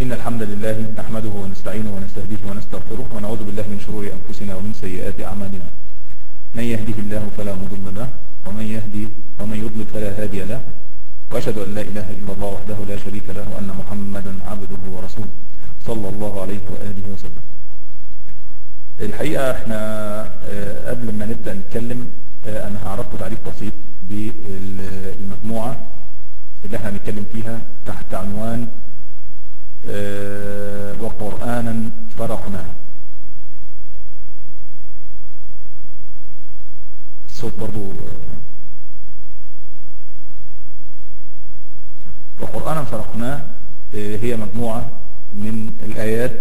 إن الحمد لله نحمده ونستعينه ونستهديه ونستغفره ونعوذ بالله من شرور أنفسنا ومن سيئات أعمالنا من يهده الله فلا مضل له ومن يهدي ومن يضلل فلا هادي له وأشهد أن لا إله إلا الله وحده لا شريك له وأن محمدا عبده ورسوله صلى الله عليه وآله وسلم الحقيقة احنا آه، قبل ما نبدأ نتكلم آه، أنا هعرفكم تعريف بسيط بالمجموعة اللي احنا هنتكلم فيها تحت عنوان آه، وقرآنا فرقناه الصوت برضو آه، وقرآنا فرقناه آه، هي مجموعة من الآيات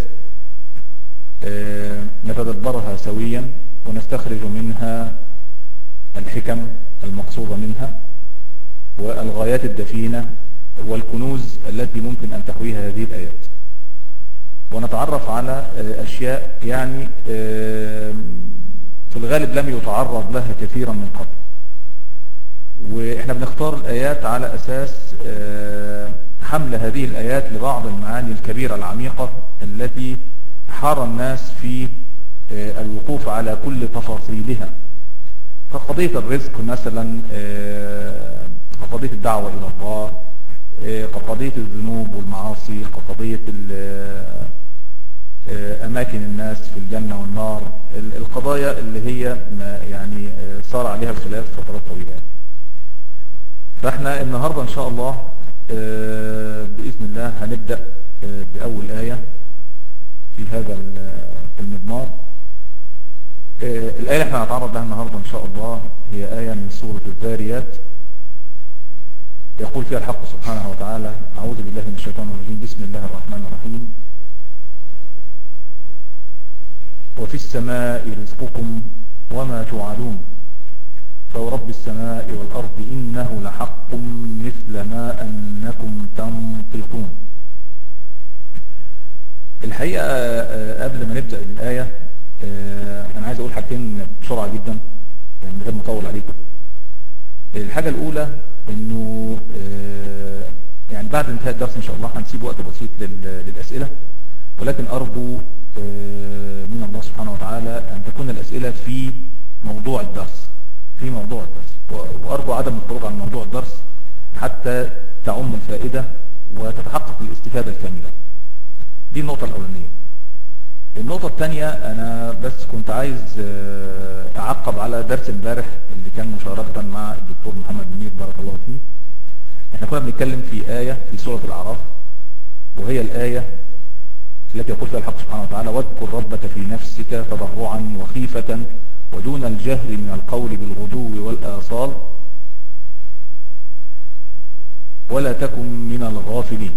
آه، نتدبرها سويا ونستخرج منها الحكم المقصودة منها والغايات الدفينة والكنوز التي ممكن أن تحويها هذه الآيات ونتعرف على آه، أشياء يعني آه، في الغالب لم يتعرض لها كثيرا من قبل واحنا بنختار الآيات على أساس آه، حمل هذه الآيات لبعض المعاني الكبيرة العميقة التي حار الناس في آه، الوقوف على كل تفاصيلها كقضية الرزق مثلا آه، كقضية الدعوة إلى الله آه، كقضية الذنوب والمعاصي كقضية ال- آه، أماكن الناس في الجنة والنار ال- القضايا اللي هي ما يعني آه، صار عليها الخلاف فترات طويلة يعني. فاحنا النهاردة ان شاء الله آه، بإذن الله هنبدأ آه، بأول آية في هذا ال- المضمار آه، الآية اللي احنا هنتعرض لها النهاردة ان شاء الله هي آية من سورة الذاريات يقول فيها الحق سبحانه وتعالى أعوذ بالله من الشيطان الرجيم بسم الله الرحمن الرحيم وفي السماء رزقكم وما توعدون فورب السماء والأرض إنه لحق مثل ما أنكم تنطقون الحقيقة آه، قبل ما نبدأ الآية آه، أنا عايز أقول حاجتين بسرعة جدا يعني من غير ما أطول عليكم الحاجة الأولى إنه آه، يعني بعد انتهاء الدرس إن شاء الله هنسيب وقت بسيط لل- للأسئلة ولكن أرجو آه، من الله سبحانه وتعالى أن تكون الأسئلة في موضوع الدرس في موضوع الدرس و- وأرجو عدم الخروج عن موضوع الدرس حتى تعم الفائدة وتتحقق الاستفادة الكاملة دي النقطة الأولانية النقطة الثانية أنا بس كنت عايز آه، أعقب على درس امبارح اللي كان مشاركة مع الدكتور محمد منير بارك الله فيه احنا كنا بنتكلم في آية في سورة الأعراف وهي الآية التي يقول فيها الحق سبحانه وتعالى واذكر ربك في نفسك تضرعا وخيفة ودون الجهر من القول بالغدو والآصال ولا تكن من الغافلين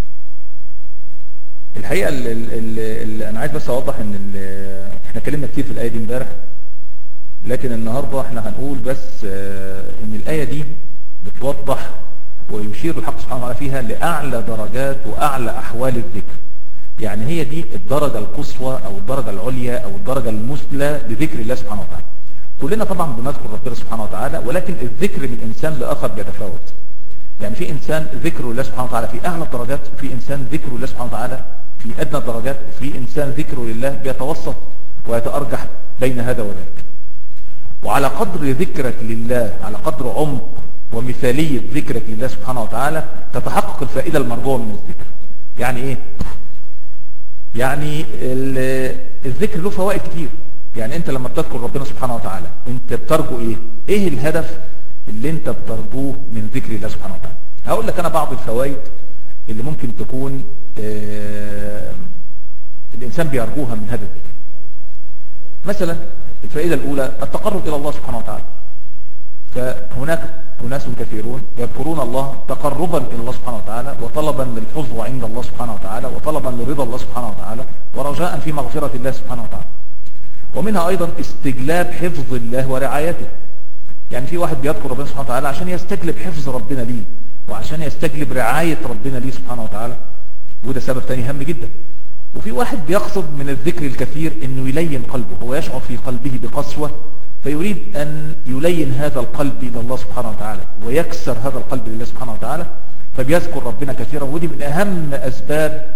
الحقيقة اللي, اللي انا عايز بس اوضح ان ال- احنا اتكلمنا كتير في الآية دي امبارح لكن النهاردة احنا هنقول بس آه، ان الآية دي بتوضح ويشير الحق سبحانه وتعالى فيها لأعلى درجات وأعلى أحوال الذكر يعني هي دي الدرجة القصوى أو الدرجة العليا أو الدرجة المثلى لذكر الله سبحانه وتعالى كلنا طبعا بنذكر ربنا سبحانه وتعالى ولكن الذكر من إنسان لآخر بيتفاوت يعني في إنسان ذكر الله سبحانه وتعالى في أعلى الدرجات وفي إنسان ذكر الله سبحانه وتعالى في أدنى الدرجات وفي إنسان ذكره لله بيتوسط ويتأرجح بين هذا وذاك وعلى قدر ذكرك لله على قدر عمق ومثالية ذكرك لله سبحانه وتعالى تتحقق الفائدة المرجوة من الذكر يعني ايه يعني ال- الذكر له فوائد كتير يعني انت لما بتذكر ربنا سبحانه وتعالى انت بترجو ايه ايه الهدف اللي انت بترجوه من ذكر الله سبحانه وتعالى هقول لك انا بعض الفوائد اللي ممكن تكون آه، الانسان بيرجوها من هذا الذكر مثلا الفائدة الأولى التقرب إلى الله سبحانه وتعالى فهناك أناس كثيرون يذكرون الله تقربا إلى الله سبحانه وتعالى وطلبا للحظوة عند الله سبحانه وتعالى وطلبا لرضا الله سبحانه وتعالى ورجاء في مغفرة الله سبحانه وتعالى ومنها أيضا استجلاب حفظ الله ورعايته يعني في واحد بيذكر ربنا سبحانه وتعالى عشان يستجلب حفظ ربنا ليه وعشان يستجلب رعاية ربنا ليه سبحانه وتعالى وده سبب تاني هام جدا وفي واحد بيقصد من الذكر الكثير انه يلين قلبه هو يشعر في قلبه بقسوة فيريد ان يلين هذا القلب الى الله سبحانه وتعالى ويكسر هذا القلب لله سبحانه وتعالى فبيذكر ربنا كثيرا ودي من اهم اسباب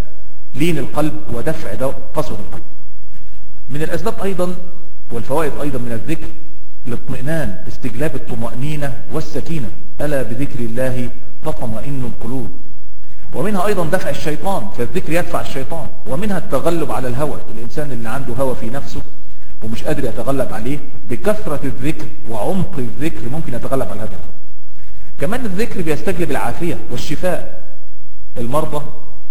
لين القلب ودفع قسوة القلب من الأسباب أيضا والفوائد أيضا من الذكر الاطمئنان استجلاب الطمأنينة والسكينة ألا بذكر الله تطمئن القلوب ومنها أيضا دفع الشيطان فالذكر يدفع الشيطان ومنها التغلب على الهوى الإنسان اللي عنده هوى في نفسه ومش قادر يتغلب عليه بكثرة الذكر وعمق الذكر ممكن يتغلب على هذا كمان الذكر بيستجلب العافية والشفاء المرضى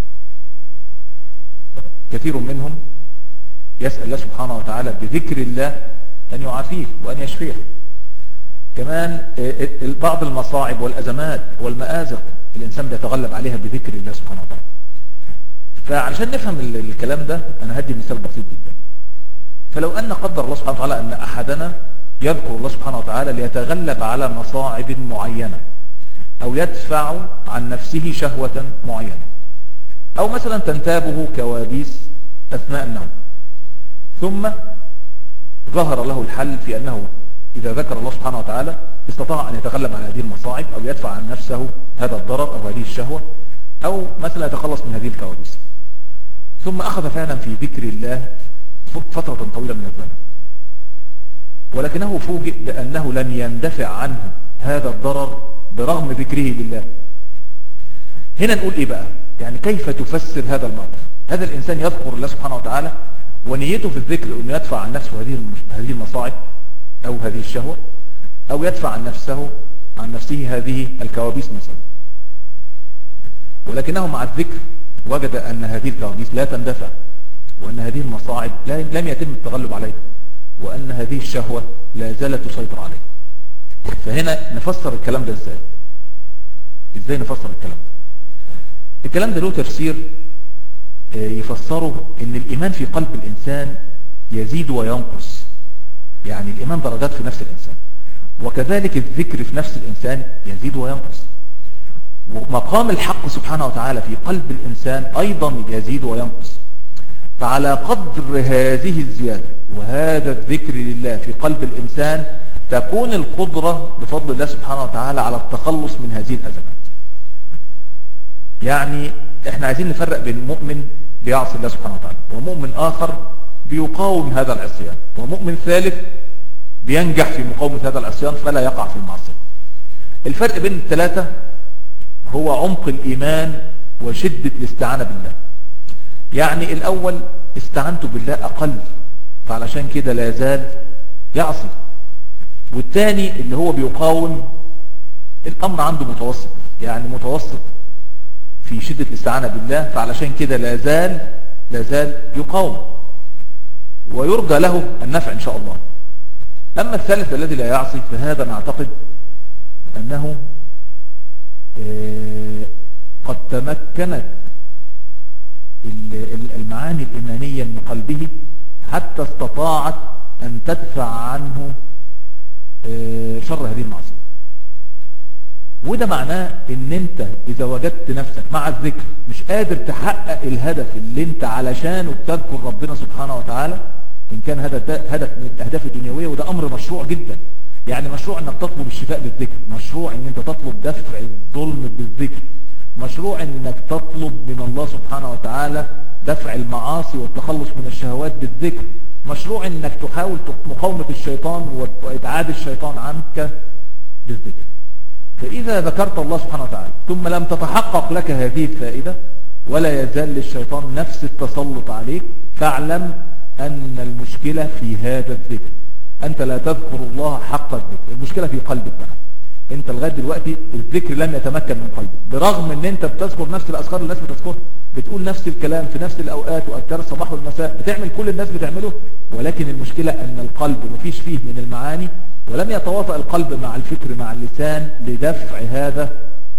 كثير منهم يسأل الله سبحانه وتعالى بذكر الله أن يعافيه وأن يشفيه كمان بعض المصاعب والأزمات والمآزق الإنسان بيتغلب عليها بذكر الله سبحانه وتعالى فعشان نفهم الكلام ده أنا هدي مثال بسيط جدا فلو أن قدر الله سبحانه وتعالى أن أحدنا يذكر الله سبحانه وتعالى ليتغلب على مصاعب معينة أو يدفع عن نفسه شهوة معينة أو مثلا تنتابه كوابيس أثناء النوم ثم ظهر له الحل في أنه إذا ذكر الله سبحانه وتعالى استطاع أن يتغلب على هذه المصاعب أو يدفع عن نفسه هذا الضرر أو هذه الشهوة أو مثلا يتخلص من هذه الكوابيس ثم أخذ فعلا في ذكر الله فترة طويلة من الزمن ولكنه فوجئ بأنه لم يندفع عنه هذا الضرر برغم ذكره لله هنا نقول إيه بقى يعني كيف تفسر هذا الموقف هذا الإنسان يذكر الله سبحانه وتعالى ونيته في الذكر أنه يدفع عن نفسه هذه هذه المصاعب أو هذه الشهوة أو يدفع عن نفسه عن نفسه هذه الكوابيس مثلا ولكنه مع الذكر وجد أن هذه الكوابيس لا تندفع وأن هذه المصاعب لم يتم التغلب عليها وأن هذه الشهوة لا زالت تسيطر عليه فهنا نفسر الكلام ده ازاي ازاي نفسر الكلام ده الكلام ده له تفسير يفسره ان الايمان في قلب الانسان يزيد وينقص يعني الايمان درجات في نفس الانسان وكذلك الذكر في نفس الانسان يزيد وينقص ومقام الحق سبحانه وتعالى في قلب الانسان ايضا يزيد وينقص فعلى قدر هذه الزيادة وهذا الذكر لله في قلب الانسان تكون القدرة بفضل الله سبحانه وتعالى على التخلص من هذه الازمات يعني احنا عايزين نفرق بين مؤمن بيعصي الله سبحانه وتعالى ومؤمن آخر بيقاوم هذا العصيان ومؤمن ثالث بينجح في مقاومة هذا العصيان فلا يقع في المعصية الفرق بين الثلاثة هو عمق الإيمان وشدة الاستعانة بالله يعني الأول استعنت بالله أقل فعلشان كده لا يزال يعصي والثاني اللي هو بيقاوم الأمر عنده متوسط يعني متوسط في شدة الاستعانة بالله فعلشان كده لا زال لا زال يقاوم ويرجى له النفع إن شاء الله أما الثالث الذي لا يعصي فهذا نعتقد أنه قد تمكنت المعاني الإيمانية من قلبه حتى استطاعت أن تدفع عنه شر هذه المعصية وده معناه ان انت اذا وجدت نفسك مع الذكر مش قادر تحقق الهدف اللي انت علشانه بتذكر ربنا سبحانه وتعالى ان كان هذا هدف من الاهداف الدنيوية وده امر مشروع جدا يعني مشروع انك تطلب الشفاء بالذكر مشروع ان انت تطلب دفع الظلم بالذكر مشروع انك تطلب من الله سبحانه وتعالى دفع المعاصي والتخلص من الشهوات بالذكر مشروع انك تحاول مقاومة الشيطان وابعاد الشيطان عنك بالذكر فإذا ذكرت الله سبحانه وتعالى ثم لم تتحقق لك هذه الفائدة ولا يزال للشيطان نفس التسلط عليك فاعلم أن المشكلة في هذا الذكر أنت لا تذكر الله حق الذكر المشكلة في قلبك بقى انت لغاية دلوقتي الذكر لم يتمكن من قلبك برغم ان انت بتذكر نفس الأذكار اللي الناس بتذكرها بتقول نفس الكلام في نفس الأوقات وأذكار الصباح والمساء بتعمل كل الناس بتعمله ولكن المشكلة أن القلب مفيش فيه من المعاني ولم يتواطأ القلب مع الفكر مع اللسان لدفع هذا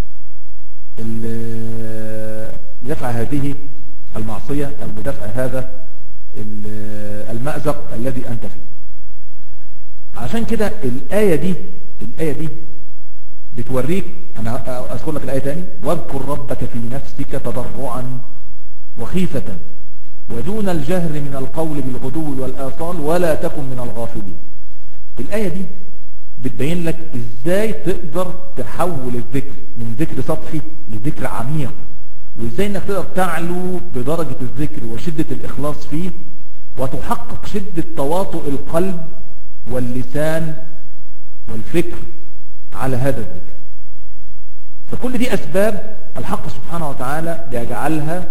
لدفع هذه المعصية أو لدفع هذا المأزق الذي أنت فيه عشان كده الآية دي الآية دي بتوريك أنا أذكر لك الآية تاني واذكر ربك في نفسك تضرعا وخيفة ودون الجهر من القول بالغدو والآصال ولا تكن من الغافلين الآية دي بتبين لك ازاي تقدر تحول الذكر من ذكر سطحي لذكر عميق وازاي انك تقدر تعلو بدرجة الذكر وشدة الاخلاص فيه وتحقق شدة تواطؤ القلب واللسان والفكر على هذا الذكر فكل دي اسباب الحق سبحانه وتعالى بيجعلها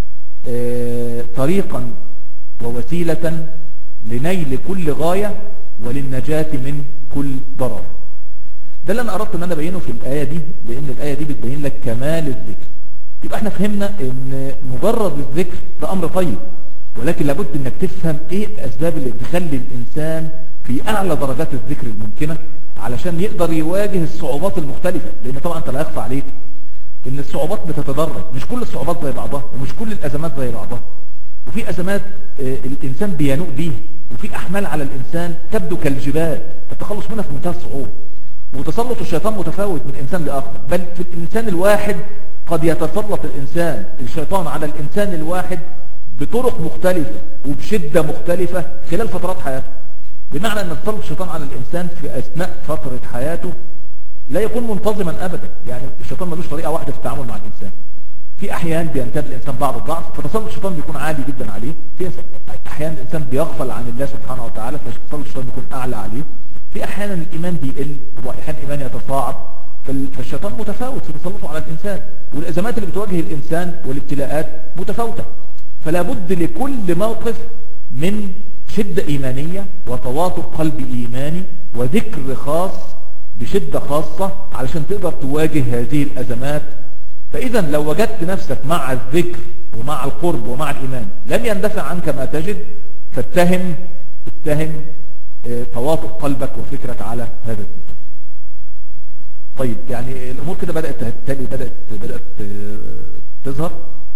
آه، طريقا ووسيلة لنيل كل غاية وللنجاة من كل ضرر ده اللي انا اردت ان انا ابينه في الايه دي لان الايه دي بتبين لك كمال الذكر يبقى احنا فهمنا ان مجرد الذكر ده امر طيب ولكن لابد انك تفهم ايه الاسباب اللي بتخلي الانسان في اعلى درجات الذكر الممكنه علشان يقدر يواجه الصعوبات المختلفه لان طبعا انت لا يخفى عليك ان الصعوبات بتتدرج مش كل الصعوبات زي بعضها ومش كل الازمات زي بعضها وفي ازمات آه، الانسان بينوء بيها وفي احمال على الانسان تبدو كالجبال التخلص منها في منتهى الصعوبه وتسلط الشيطان متفاوت من انسان لاخر بل في الانسان الواحد قد يتسلط الانسان الشيطان على الانسان الواحد بطرق مختلفه وبشده مختلفه خلال فترات حياته بمعنى ان تسلط الشيطان على الانسان في اثناء فتره حياته لا يكون منتظما ابدا يعني الشيطان ملوش طريقه واحده في التعامل مع الانسان في احيان بيمتد الانسان بعض الضعف فتسلط الشيطان بيكون عالي جدا عليه في احيان الانسان بيغفل عن الله سبحانه وتعالى فتسلط الشيطان بيكون اعلى عليه في احيانا الايمان بيقل واحيانا الايمان يتصاعد فال- فالشيطان متفاوت في تسلطه على الانسان والازمات اللي بتواجه الانسان والابتلاءات متفاوته فلا بد لكل موقف من شده ايمانيه وتواطؤ قلبي ايماني وذكر خاص بشده خاصه علشان تقدر تواجه هذه الازمات فاذا لو وجدت نفسك مع الذكر ومع القرب ومع الايمان لم يندفع عنك ما تجد فاتهم اتهم آه، تواطؤ قلبك وفكرك على هذا الذكر طيب يعني الامور كده بدات تهتدي بدات بدات آه، تظهر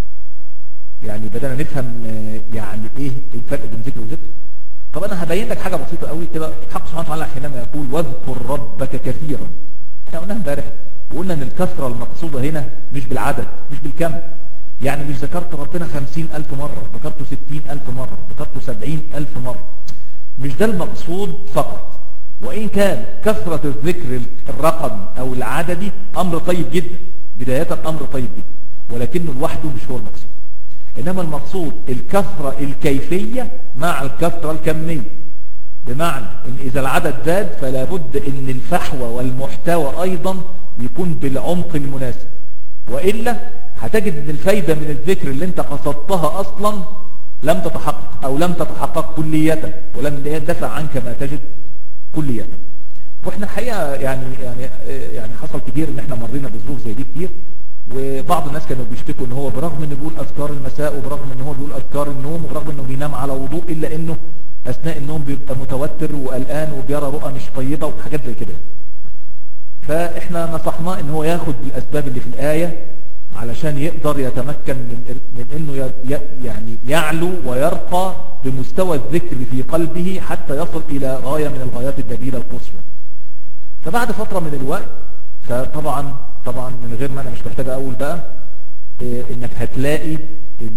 يعني بدانا نفهم آه، يعني ايه الفرق بين ذكر وذكر طب انا هبين لك حاجه بسيطه قوي كده الحق سبحانه وتعالى حينما يقول واذكر ربك كثيرا احنا قلنا امبارح وقلنا ان الكثره المقصوده هنا مش بالعدد مش بالكم يعني مش ذكرت ربنا خمسين ألف مرة ذكرته ستين ألف مرة ذكرته سبعين ألف مرة مش ده المقصود فقط وإن كان كثرة الذكر الرقمي أو العددي أمر طيب جدا بداية أمر طيب جدا ولكنه لوحده مش هو المقصود إنما المقصود الكثرة الكيفية مع الكثرة الكمية بمعنى ان اذا العدد زاد فلا بد ان الفحوى والمحتوى ايضا يكون بالعمق المناسب وإلا هتجد ان الفايدة من الذكر اللي انت قصدتها اصلا لم تتحقق او لم تتحقق كلية ولم يدفع عنك ما تجد كلية واحنا الحقيقة يعني يعني يعني حصل كتير ان احنا مرينا بظروف زي دي كتير وبعض الناس كانوا بيشتكوا ان هو برغم انه بيقول اذكار المساء وبرغم ان هو بيقول اذكار النوم وبرغم انه بينام على وضوء الا انه اثناء النوم بيبقى متوتر وقلقان وبيرى رؤى مش طيبة وحاجات زي كده فاحنا نصحناه ان هو ياخد بالاسباب اللي في الاية علشان يقدر يتمكن من, من انه ي- ي- يعني يعلو ويرقى بمستوى الذكر في قلبه حتى يصل الى غاية من الغايات الدليلة القصوى فبعد فترة من الوقت فطبعا طبعا من غير ما انا مش محتاج اقول بقى إيه، انك هتلاقي ال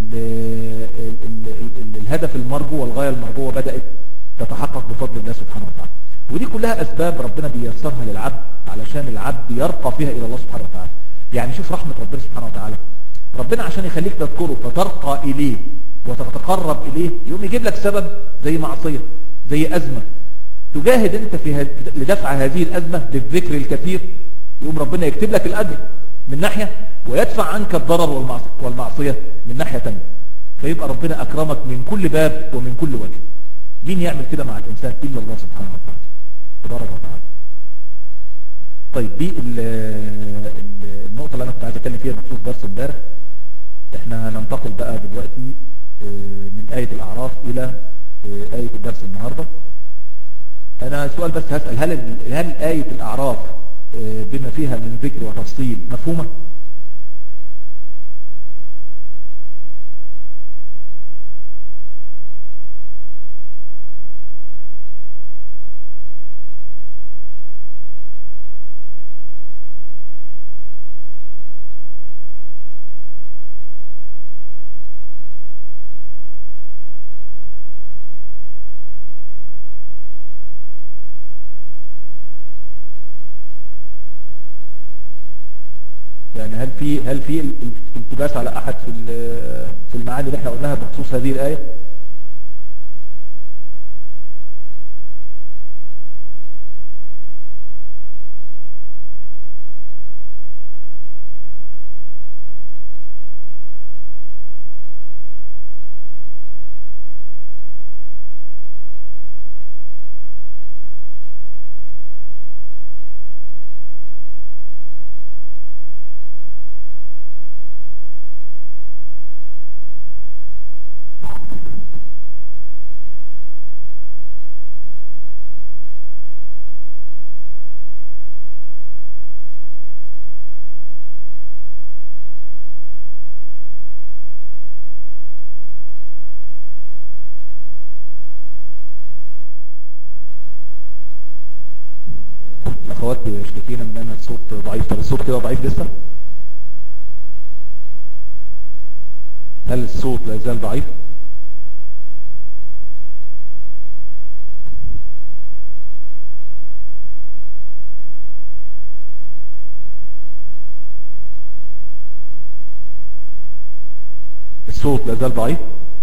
ال ال ال الهدف المرجو والغاية المرجوة بدأت تتحقق بفضل الله سبحانه وتعالى ودي كلها اسباب ربنا بيسرها للعبد علشان العبد يرقى فيها الى الله سبحانه وتعالى يعني شوف رحمة ربنا سبحانه وتعالى ربنا عشان يخليك تذكره فترقى اليه وتتقرب اليه يقوم يجيب لك سبب زي معصية زي ازمة تجاهد انت في هد... لدفع هذه الازمة بالذكر الكثير يقوم ربنا يكتب لك الاجر من ناحية ويدفع عنك الضرر والمعصية, والمعصية من ناحية تانية فيبقى ربنا اكرمك من كل باب ومن كل وجه مين يعمل كده مع الانسان الا الله سبحانه وتعالى تبارك وتعالى طيب دي ال- ال- النقطة اللي انا كنت عايز اتكلم فيها بخصوص درس امبارح احنا هننتقل بقى دلوقتي آه، من آية الأعراف إلى آه، آية الدرس النهاردة أنا سؤال بس هسأل هل ال- هل آية الأعراف آه، بما فيها من ذكر وتفصيل مفهومة؟ يعني هل في هل في التباس على احد في في المعاني اللي احنا قلناها بخصوص هذه الايه الاخوات يشتكينا من ان الصوت ضعيف طب الصوت كده ضعيف لسه هل الصوت لا يزال ضعيف الصوت لا يزال ضعيف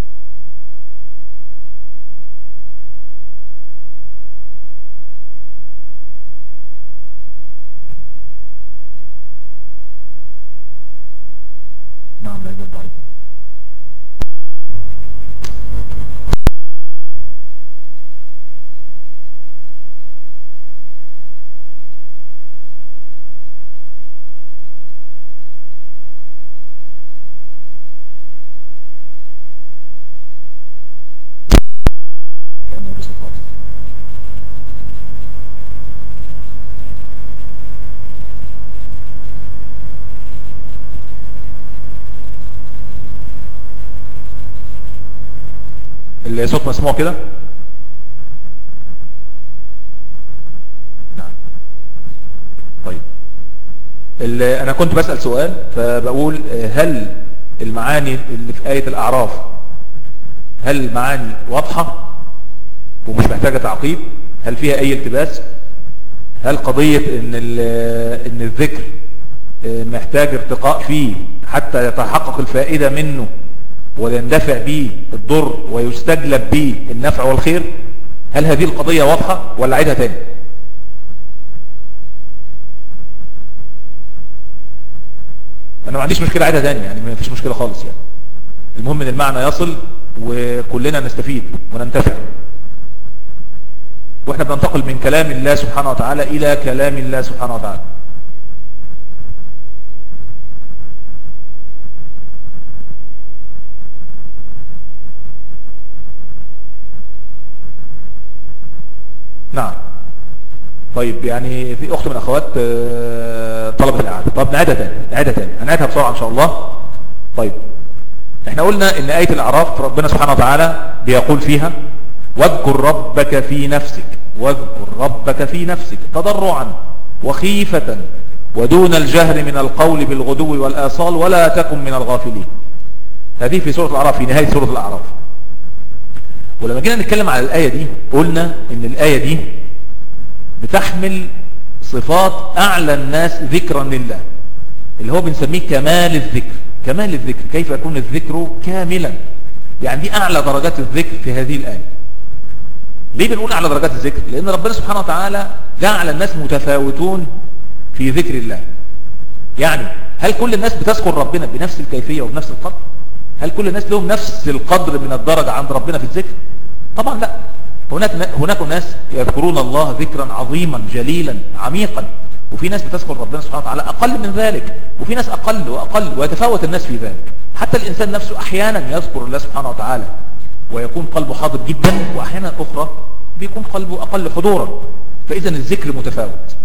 نعم لا يزال ضعيف كأنه لسه خالص. الصوت مسموع كده نعم طيب ال- انا كنت بسأل سؤال فبقول آه، هل المعاني اللي في آية الأعراف هل المعاني واضحة ومش محتاجة تعقيب هل فيها أي التباس هل قضية ان, ال- إن الذكر آه، محتاج ارتقاء فيه حتى يتحقق الفائدة منه ويندفع به الضر ويستجلب به النفع والخير هل هذه القضية واضحة ولا عيدها تاني انا ما عنديش مشكلة عيدها تاني يعني ما فيش مشكلة خالص يعني المهم ان المعنى يصل وكلنا نستفيد وننتفع واحنا بننتقل من كلام الله سبحانه وتعالى الى كلام الله سبحانه وتعالى نعم طيب يعني في اخت من اخوات آه، طلبت الاعاده طب نعيدها تاني نعيدها تاني هنعيدها بسرعه ان شاء الله طيب احنا قلنا ان ايه الاعراف ربنا سبحانه وتعالى بيقول فيها واذكر ربك في نفسك واذكر ربك في نفسك تضرعا وخيفة ودون الجهر من القول بالغدو والآصال ولا تكن من الغافلين هذه في سورة الأعراف في نهاية سورة الأعراف ولما جينا نتكلم على الآية دي قلنا ان الآية دي بتحمل صفات أعلى الناس ذكرا لله اللي هو بنسميه كمال الذكر كمال الذكر كيف يكون الذكر كاملا يعني دي أعلى درجات الذكر في هذه الآية ليه بنقول أعلى درجات الذكر لأن ربنا سبحانه وتعالى جعل الناس متفاوتون في ذكر الله يعني هل كل الناس بتذكر ربنا بنفس الكيفية وبنفس القدر هل كل الناس لهم نفس القدر من الدرجة عند ربنا في الذكر طبعا لا هناك هناك ناس يذكرون الله ذكرا عظيما جليلا عميقا وفي ناس بتذكر ربنا سبحانه وتعالى أقل من ذلك وفي ناس أقل وأقل ويتفاوت الناس في ذلك حتى الإنسان نفسه أحيانا يذكر الله سبحانه وتعالى ويكون قلبه حاضر جدا وأحيانا أخرى بيكون قلبه أقل حضورا فإذا الذكر متفاوت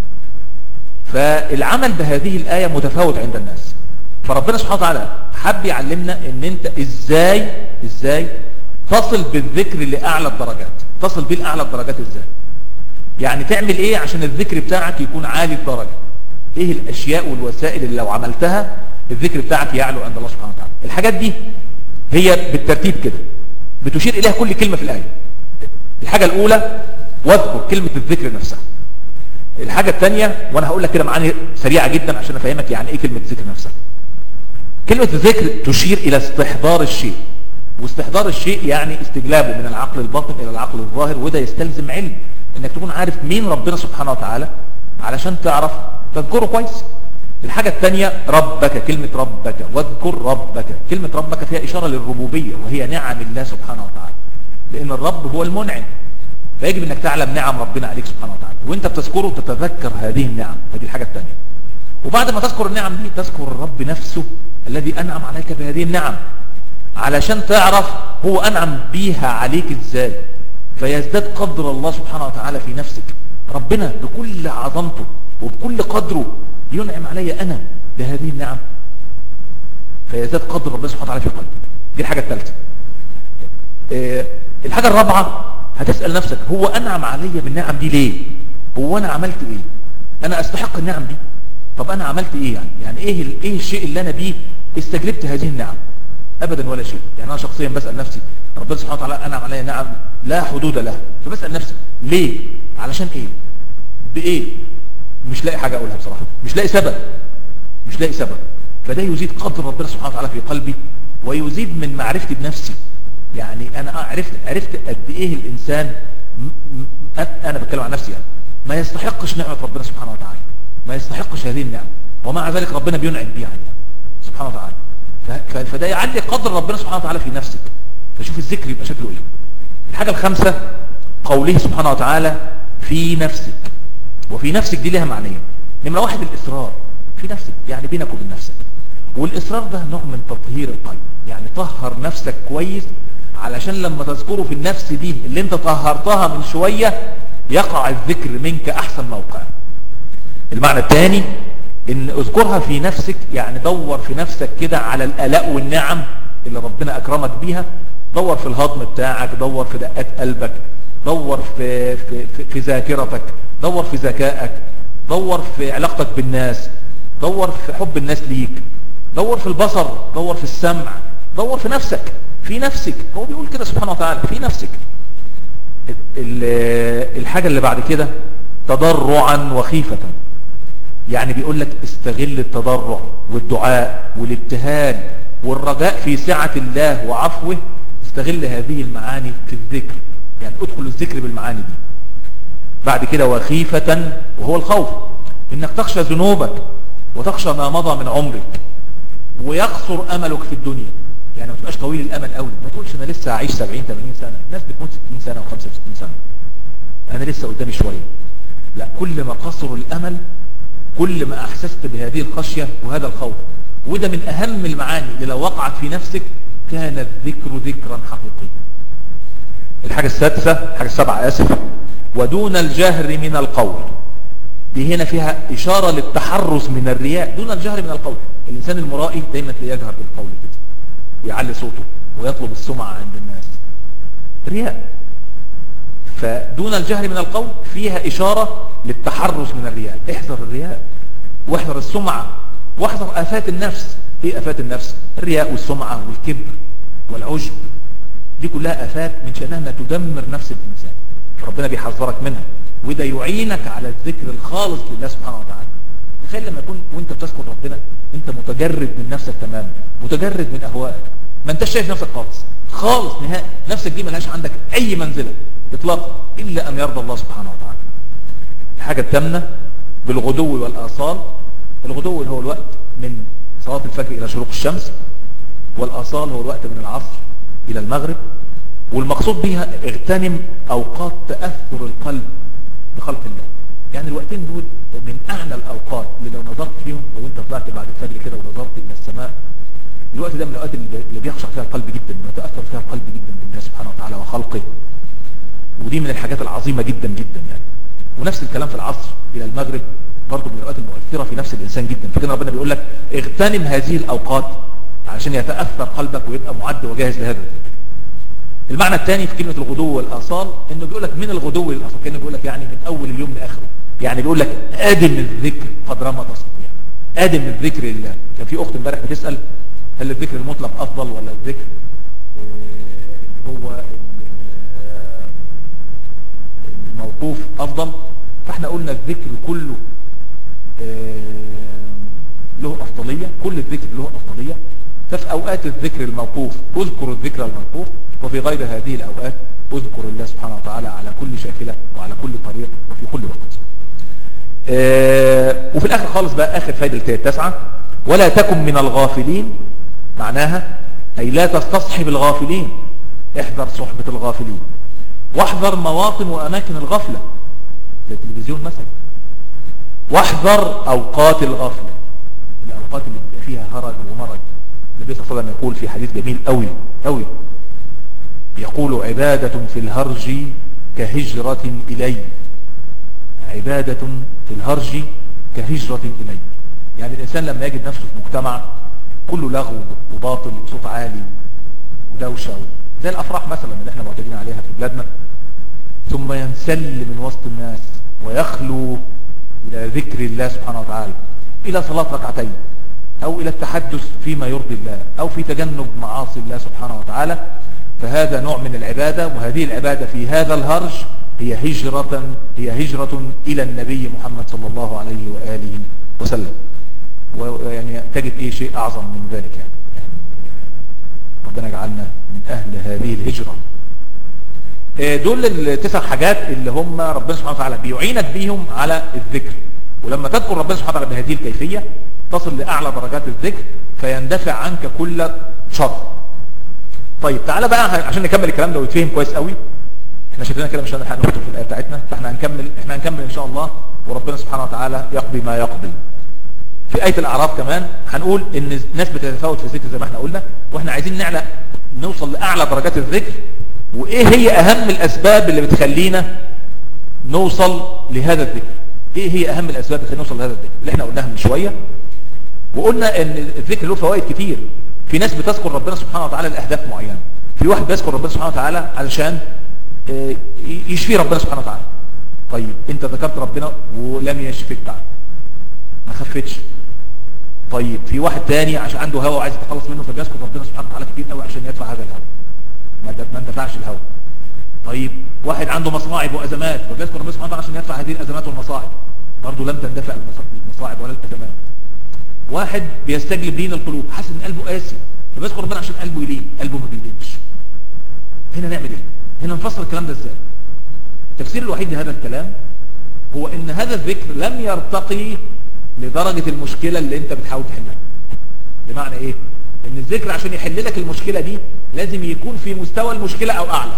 فالعمل بهذه الآية متفاوت عند الناس فربنا سبحانه وتعالى حب يعلمنا ان انت ازاي ازاي تصل بالذكر لأعلى الدرجات تصل بيه لأعلى الدرجات ازاي يعني تعمل ايه عشان الذكر بتاعك يكون عالي الدرجة ايه الاشياء والوسائل اللي لو عملتها الذكر بتاعك يعلو عند الله سبحانه وتعالى الحاجات دي هي بالترتيب كده بتشير اليها كل كلمة في الآية الحاجة الاولى واذكر كلمة الذكر نفسها الحاجة الثانية وانا هقول لك كده معاني سريعة جدا عشان افهمك يعني ايه كلمة ذكر نفسها كلمة الذكر تشير الى استحضار الشيء واستحضار الشيء يعني استجلابه من العقل الباطن الى العقل الظاهر وده يستلزم علم انك تكون عارف مين ربنا سبحانه وتعالى علشان تعرف تذكره كويس الحاجة الثانية ربك كلمة ربك واذكر ربك كلمة ربك فيها إشارة للربوبية وهي نعم الله سبحانه وتعالى لأن الرب هو المنعم فيجب أنك تعلم نعم ربنا عليك سبحانه وتعالى وانت بتذكره تتذكر هذه النعم فدي الحاجة الثانية وبعد ما تذكر النعم دي تذكر الرب نفسه الذي أنعم عليك بهذه النعم علشان تعرف هو أنعم بيها عليك إزاي فيزداد قدر الله سبحانه وتعالى في نفسك ربنا بكل عظمته وبكل قدره ينعم علي أنا بهذه النعم فيزداد قدر ربنا سبحانه وتعالى في قلبك دي الحاجة الثالثة اه الحاجة الرابعة هتسأل نفسك هو أنعم علي بالنعم دي ليه هو أنا عملت إيه أنا أستحق النعم دي طب أنا عملت إيه يعني يعني إيه, إيه الشيء اللي أنا بيه استجلبت هذه النعم أبدا ولا شيء يعني أنا شخصيا بسأل نفسي ربنا سبحانه وتعالى أنعم علي نعم لا حدود لها فبسأل نفسي ليه علشان إيه بإيه مش لاقي حاجة أقولها بصراحة مش لاقي سبب مش لاقي سبب فده يزيد قدر ربنا سبحانه وتعالى في قلبي ويزيد من معرفتي بنفسي يعني أنا عرفت عرفت قد إيه الإنسان أنا بتكلم عن نفسي يعني ما يستحقش نعمة ربنا سبحانه وتعالى ما يستحقش هذه النعمة ومع ذلك ربنا بينعم بيها يعني سبحانه وتعالى فده يعلي قدر ربنا سبحانه وتعالى في نفسك فشوف الذكر يبقى شكله ايه الحاجة الخامسة قوله سبحانه وتعالى في نفسك وفي نفسك دي لها معنيين نمرة واحد الإصرار في نفسك يعني بينك وبين نفسك والإصرار ده نوع من تطهير القلب يعني طهر نفسك كويس علشان لما تذكره في النفس دي اللي انت طهرتها من شوية يقع الذكر منك أحسن موقع المعنى الثاني ان اذكرها في نفسك يعني دور في نفسك كده على الآلاء والنعم اللي ربنا أكرمك بيها دور في الهضم بتاعك دور في دقات قلبك دور في, في, في, في ذاكرتك دور في ذكائك دور في علاقتك بالناس دور في حب الناس ليك دور في البصر دور في السمع دور في نفسك في نفسك هو بيقول كده سبحانه وتعالى في نفسك الحاجة اللي بعد كده تضرعا وخيفة يعني بيقول لك استغل التضرع والدعاء والابتهال والرجاء في سعة الله وعفوه استغل هذه المعاني في الذكر يعني ادخل الذكر بالمعاني دي بعد كده وخيفة وهو الخوف انك تخشى ذنوبك وتخشى ما مضى من عمرك ويقصر املك في الدنيا يعني ما تبقاش طويل الامل قوي ما تقولش انا لسه هعيش 70 80 سنه الناس بتموت 60 سنه و65 سنه انا لسه قدامي شويه لا كل ما قصر الامل كل ما احسست بهذه الخشيه وهذا الخوف وده من اهم المعاني اللي لو وقعت في نفسك كان الذكر ذكرا حقيقيا الحاجه السادسه الحاجه السابعه اسف ودون الجهر من القول دي هنا فيها إشارة للتحرز من الرياء دون الجهر من القول الإنسان المرائي دايما يجهر بالقول كده يعلي صوته ويطلب السمعة عند الناس رياء فدون الجهر من القول فيها إشارة للتحرز من الرياء احذر الرياء واحذر السمعة واحذر آفات النفس ايه آفات النفس الرياء والسمعة والكبر والعجب دي كلها آفات من شأنها أنها تدمر نفس الإنسان ربنا بيحذرك منها وده يعينك على الذكر الخالص لله سبحانه وتعالى تخيل لما يكون وانت بتذكر ربنا انت متجرد من نفسك تماما متجرد من اهوائك ما انتش شايف نفسك خالص خالص نهائي نفسك دي ملهاش عندك اي منزله اطلاقا الا ان يرضى الله سبحانه وتعالى الحاجه الثامنه بالغدو والاصال الغدو اللي هو الوقت من صلاه الفجر الى شروق الشمس والاصال هو الوقت من العصر الى المغرب والمقصود بيها اغتنم اوقات تاثر القلب بخلق الله يعني الوقتين دول من اعلى الاوقات اللي لو نظرت فيهم لو انت طلعت بعد الفجر كده ونظرت الى السماء الوقت ده من الاوقات اللي بيخشع فيها القلب جدا ويتاثر فيها القلب جدا بالله سبحانه وتعالى وخلقه ودي من الحاجات العظيمه جدا جدا يعني ونفس الكلام في العصر الى المغرب برضه من الاوقات المؤثره في نفس الانسان جدا فكده ربنا بيقول لك اغتنم هذه الاوقات علشان يتاثر قلبك ويبقى معد وجاهز لهذا الذكر المعنى الثاني في كلمة الغدو والآصال انه بيقول لك من الغدو للآصال كأنه بيقول لك يعني من اول اليوم لاخره يعني بيقول لك ادم الذكر قدر ما تستطيع ادم الذكر لله كان في اخت امبارح بتسأل هل الذكر المطلق افضل ولا الذكر اللي هو الموقوف افضل فاحنا قلنا الذكر كله آه، له أفضلية كل الذكر له أفضلية ففي أوقات الذكر الموقوف اذكر الذكر الموقوف وفي غير هذه الأوقات اذكر الله سبحانه وتعالى على كل شاكلة وعلى كل طريق وفي كل وقت آه، وفي الآخر خالص بقى آخر فايدة التاسعة ولا تكن من الغافلين معناها أي لا تستصحب الغافلين احذر صحبة الغافلين واحذر مواطن وأماكن الغفلة زي التلفزيون مثلا واحذر أوقات الغفلة الأوقات اللي بيبقى فيها هرج ومرج النبي صلى الله عليه وسلم يقول في حديث جميل قوي قوي يقول عبادة في الهرج كهجرة إلي عبادة في الهرج كهجرة إلي يعني الإنسان لما يجد نفسه في مجتمع كله لغو وباطل وصوت عالي ودوشة زي الأفراح مثلا اللي احنا معتادين عليها في بلادنا ثم ينسل من وسط الناس ويخلو إلى ذكر الله سبحانه وتعالى إلى صلاة ركعتين أو إلى التحدث فيما يرضي الله أو في تجنب معاصي الله سبحانه وتعالى فهذا نوع من العبادة وهذه العبادة في هذا الهرج هي هجرة هي هجرة إلى النبي محمد صلى الله عليه وآله وسلم ويعني تجد إيه شيء أعظم من ذلك يعني, يعني ربنا يجعلنا من أهل هذه الهجرة دول التسع حاجات اللي هم ربنا سبحانه وتعالى بيعينك بيهم على الذكر ولما تذكر ربنا سبحانه وتعالى بهذه الكيفية تصل لأعلى درجات الذكر فيندفع عنك كل شر طيب تعالى بقى عشان نكمل الكلام ده ويتفهم كويس قوي احنا شكلنا كده مش هنلحق نكتب في الآية بتاعتنا فاحنا هنكمل احنا هنكمل ان شاء الله وربنا سبحانه وتعالى يقضي ما يقضي في آية الأعراف كمان هنقول ان الناس بتتفاوت في الذكر زي ما احنا قلنا واحنا عايزين نعلى نوصل لأعلى درجات الذكر وايه هي اهم الاسباب اللي بتخلينا نوصل لهذا الذكر ايه هي اهم الاسباب اللي نوصل لهذا الذكر اللي احنا قلناها من شوية وقلنا ان الذكر له فوائد كتير في ناس بتذكر ربنا سبحانه وتعالى لاهداف معينة في واحد بيذكر ربنا سبحانه وتعالى علشان يشفي ربنا سبحانه وتعالى طيب انت ذكرت ربنا ولم يشفيك بعد ما خفتش طيب في واحد تاني عشان عنده هوى وعايز يتخلص منه فبيذكر ربنا سبحانه وتعالى كتير قوي عشان يدفع هذا الهوى ما اندفعش الهوى طيب واحد عنده مصاعب وازمات فبيذكر ربنا سبحانه وتعالى عشان يدفع هذه الازمات والمصاعب برضه لم تندفع المصاعب ولا الازمات واحد بيستجلب لين القلوب حاسس ان قلبه قاسي فبيذكر ربنا عشان قلبه يلين قلبه ما بيلينش هنا نعمل ايه هنا نفسر الكلام ده ازاي التفسير الوحيد لهذا الكلام هو ان هذا الذكر لم يرتقي لدرجة المشكلة اللي انت بتحاول تحلها بمعنى ايه ان الذكر عشان يحل لك المشكلة دي لازم يكون في مستوى المشكلة او اعلى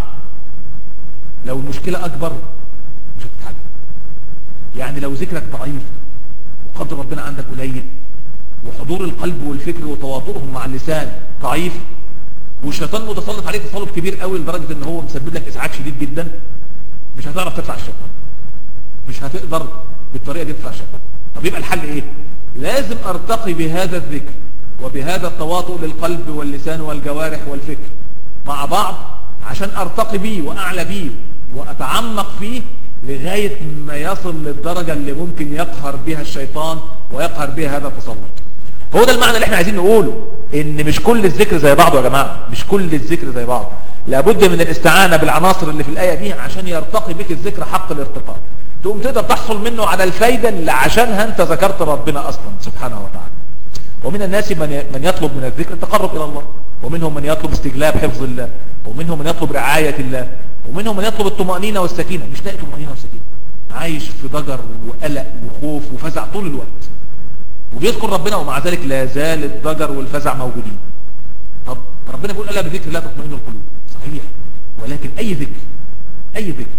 لو المشكلة اكبر مش هتتحل يعني لو ذكرك ضعيف وقدر ربنا عندك قليل وحضور القلب والفكر وتواطؤهم مع اللسان ضعيف والشيطان متسلط عليك تسلط كبير قوي لدرجة ان هو مسبب لك ازعاج شديد جدا مش هتعرف تدفع الشيطان مش هتقدر بالطريقة دي تدفع الشيطان طب يبقى الحل ايه لازم ارتقي بهذا الذكر وبهذا التواطؤ للقلب واللسان والجوارح والفكر مع بعض عشان ارتقي بيه واعلى بيه واتعمق فيه لغاية ما يصل للدرجة اللي ممكن يقهر بها الشيطان ويقهر بها هذا التسلط هو ده المعنى اللي احنا عايزين نقوله ان مش كل الذكر زي بعضه يا جماعة مش كل الذكر زي بعض لابد من الاستعانة بالعناصر اللي في الآية دي عشان يرتقي بك الذكر حق الارتقاء تقوم تقدر تحصل منه على الفايدة اللي عشانها انت ذكرت ربنا اصلا سبحانه وتعالى ومن الناس من من يطلب من الذكر التقرب الى الله ومنهم من يطلب استجلاب حفظ الله ومنهم من يطلب رعاية الله ومنهم من يطلب الطمأنينة والسكينة مش لاقي طمأنينة والسكينة عايش في ضجر وقلق وخوف وفزع طول الوقت وبيذكر ربنا ومع ذلك لا زال الضجر والفزع موجودين طب ربنا بيقول ألا بذكر لا تطمئن القلوب صحيح ولكن أي ذكر أي ذكر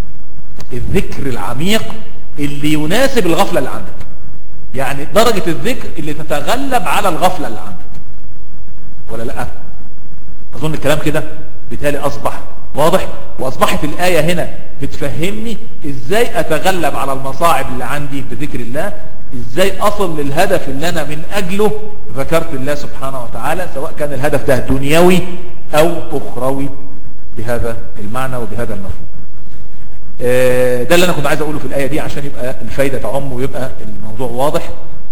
الذكر العميق اللي يناسب الغفلة اللي عندك يعني درجة الذكر اللي تتغلب على الغفلة اللي عندك ولا لا أظن الكلام كده بالتالي أصبح واضح وأصبحت الآية هنا بتفهمني إزاي أتغلب على المصاعب اللي عندي بذكر الله إزاي أصل للهدف اللي أنا من أجله ذكرت الله سبحانه وتعالى سواء كان الهدف ده دنيوي أو أخروي بهذا المعنى وبهذا المفهوم ده اللي أنا كنت عايز أقوله في الآية دي عشان يبقى الفايدة تعم ويبقى الموضوع واضح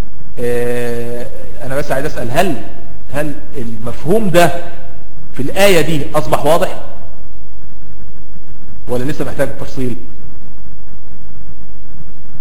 أنا بس عايز أسأل هل هل المفهوم ده في الآية دي أصبح واضح ولا لسه محتاج تفصيل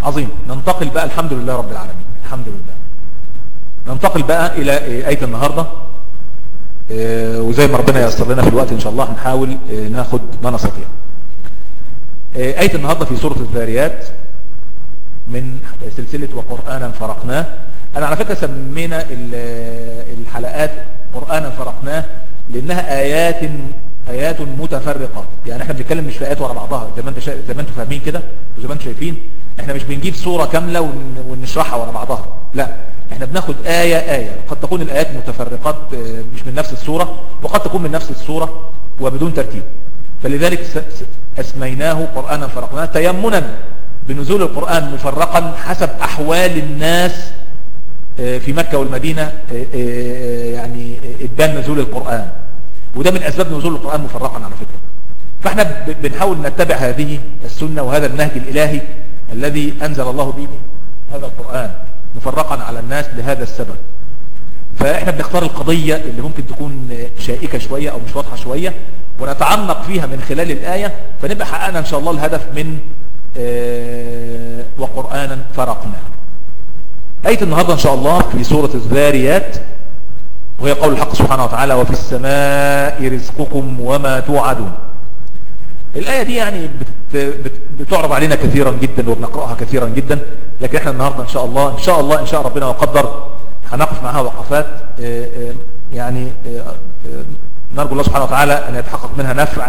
عظيم ننتقل بقى الحمد لله رب العالمين الحمد لله ننتقل بقى الى آية النهاردة آه، وزي ما ربنا ييسر لنا في الوقت ان شاء الله هنحاول آه، ناخد ما نستطيع آه، آية النهاردة في سورة الذاريات من سلسلة وقرآنا فرقناه انا على فكرة سمينا الحلقات قرآنا فرقناه لانها ايات ايات متفرقة يعني احنا بنتكلم مش في ايات ورا بعضها زي ما انت شا... زي ما انتم فاهمين كده وزي ما انتم شايفين احنا مش بنجيب صورة كاملة ون... ونشرحها ورا بعضها لا احنا بناخد آية آية قد تكون الآيات متفرقات آه، مش من نفس الصورة وقد تكون من نفس الصورة وبدون ترتيب فلذلك اسميناه قرآنا فرقناه تيمنا بنزول القرآن مفرقا حسب أحوال الناس آه، في مكة والمدينة آه، يعني ادان نزول القرآن وده من أسباب نزول القرآن مفرقا على فكرة فاحنا بنحاول نتبع هذه السنة وهذا النهج الإلهي الذي أنزل الله به هذا القرآن مفرقا على الناس لهذا السبب فاحنا بنختار القضية اللي ممكن تكون شائكة شوية او مش واضحة شوية ونتعمق فيها من خلال الآية فنبقى حققنا ان شاء الله الهدف من آه، وقرآنا فرقنا آية النهاردة ان شاء الله في سورة الذاريات وهي قول الحق سبحانه وتعالى وفي السماء رزقكم وما توعدون الآية دي يعني بتعرض علينا كثيرا جدا وبنقرأها كثيرا جدا لكن احنا النهاردة ان شاء الله ان شاء الله ان شاء ربنا وقدر هنقف معها وقفات آه، آه، يعني آه، نرجو الله سبحانه وتعالى ان يتحقق منها نفع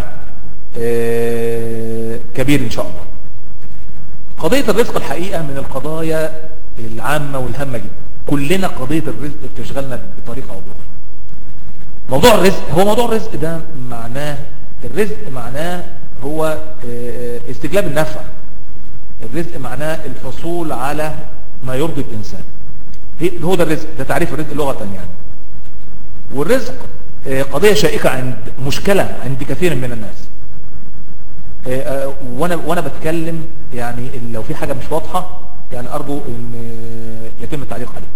كبير ان شاء الله قضية الرزق الحقيقة من القضايا العامة والهامة جدا كلنا قضية الرزق بتشغلنا بطريقة او باخرى موضوع الرزق هو موضوع الرزق ده معناه الرزق معناه هو استجلاب النفع الرزق معناه الحصول على ما يرضي الإنسان هو ده الرزق ده تعريف الرزق لغة يعني والرزق آه، قضية شائكة عند مشكلة عند كثير من الناس آه، آه، وانا وانا بتكلم يعني لو في حاجة مش واضحة يعني ارجو ان يتم التعليق عليه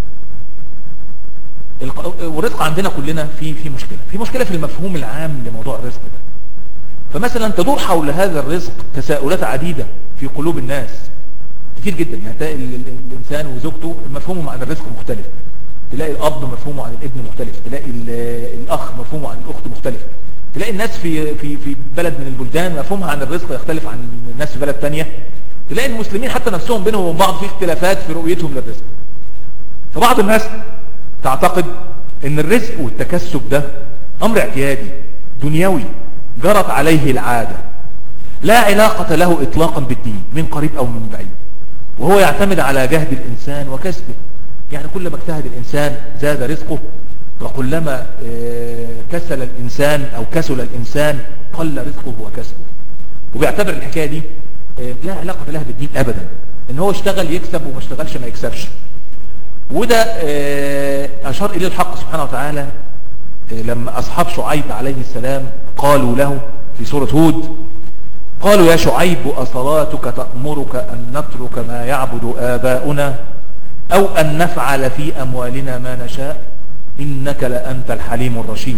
والرزق عندنا كلنا في في مشكلة في مشكلة في المفهوم العام لموضوع الرزق ده فمثلا تدور حول هذا الرزق تساؤلات عديدة في قلوب الناس كتير جدا يعني تلاقي الإنسان وزوجته مفهومهم عن الرزق مختلف تلاقي الأب مفهومه عن الابن مختلف تلاقي الأخ مفهومه عن الأخت مختلف تلاقي الناس في في في بلد من البلدان مفهومها عن الرزق يختلف عن الناس في بلد تانية تلاقي المسلمين حتى نفسهم بينهم وبين بعض في اختلافات في رؤيتهم للرزق فبعض الناس تعتقد ان الرزق والتكسب ده امر اعتيادي دنيوي جرت عليه العادة لا علاقة له إطلاقا بالدين من قريب أو من بعيد وهو يعتمد على جهد الإنسان وكسبه يعني كلما اجتهد الإنسان زاد رزقه وكلما آه، كسل الإنسان أو كسل الإنسان قل رزقه وكسبه وبيعتبر الحكاية دي آه، لا علاقة لها بالدين أبدا إن هو اشتغل يكسب وما اشتغلش ما يكسبش وده آه، أشار إليه الحق سبحانه وتعالى لما أصحاب شعيب عليه السلام قالوا له في سورة هود قالوا يا شعيب أصلاتك تأمرك أن نترك ما يعبد آباؤنا أو أن نفعل في أموالنا ما نشاء إنك لأنت الحليم الرشيد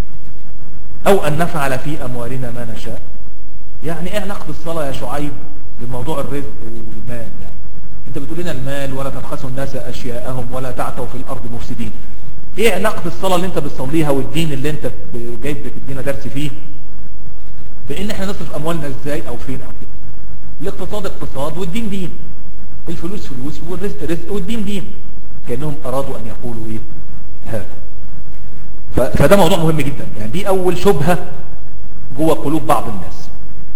أو أن نفعل في أموالنا ما نشاء يعني إيه علاقة الصلاة يا شعيب بموضوع الرزق والمال يعني انت بتقول لنا المال ولا تبخسوا الناس أشياءهم ولا تعتوا في الأرض مفسدين ايه علاقة الصلاة اللي انت بتصليها والدين اللي انت جاي بتدينا درس فيه بان احنا نصرف اموالنا ازاي او فين او كده الاقتصاد اقتصاد والدين دين الفلوس فلوس والرزق رزق والدين دين كأنهم ارادوا ان يقولوا ايه هذا فده موضوع مهم جدا يعني دي اول شبهة جوه قلوب بعض الناس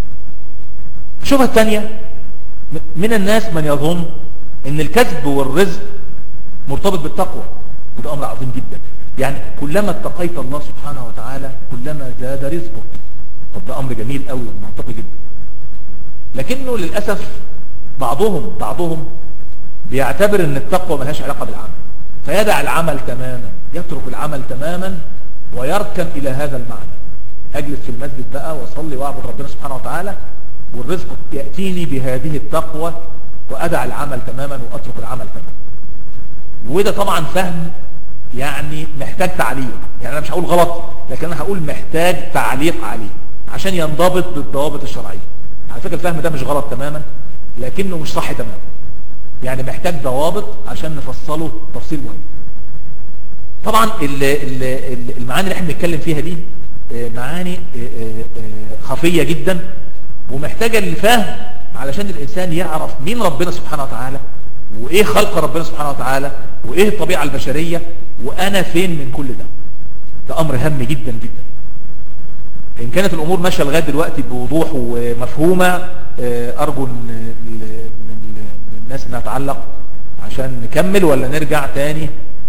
الشبهة الثانية من الناس من يظن ان الكسب والرزق مرتبط بالتقوى وده أمر عظيم جدا يعني كلما اتقيت الله سبحانه وتعالى كلما زاد رزقك طب ده أمر جميل قوي ومنطقي جدا لكنه للأسف بعضهم بعضهم بيعتبر ان التقوى ملهاش علاقة بالعمل فيدع العمل تماما يترك العمل تماما ويركن إلى هذا المعنى أجلس في المسجد بقى وأصلي وأعبد ربنا سبحانه وتعالى والرزق يأتيني بهذه التقوى وأدع العمل تماما وأترك العمل تماما وده طبعا فهم يعني محتاج تعليق يعني انا مش هقول غلط لكن انا هقول محتاج تعليق عليه عشان ينضبط بالضوابط الشرعية على فكرة الفهم ده مش غلط تماما لكنه مش صح تماما يعني محتاج ضوابط عشان نفصله تفصيل مهم طبعا المعاني اللي احنا بنتكلم فيها دي آه، معاني آه، آه، خفية جدا ومحتاجة للفهم علشان الإنسان يعرف مين ربنا سبحانه وتعالى وإيه خلق ربنا سبحانه وتعالى وإيه الطبيعة البشرية وأنا فين من كل ده ده أمر هام جدا جدا إن كانت الأمور ماشية لغاية دلوقتي بوضوح ومفهومة أرجو من الناس انها تعلق عشان نكمل ولا نرجع تاني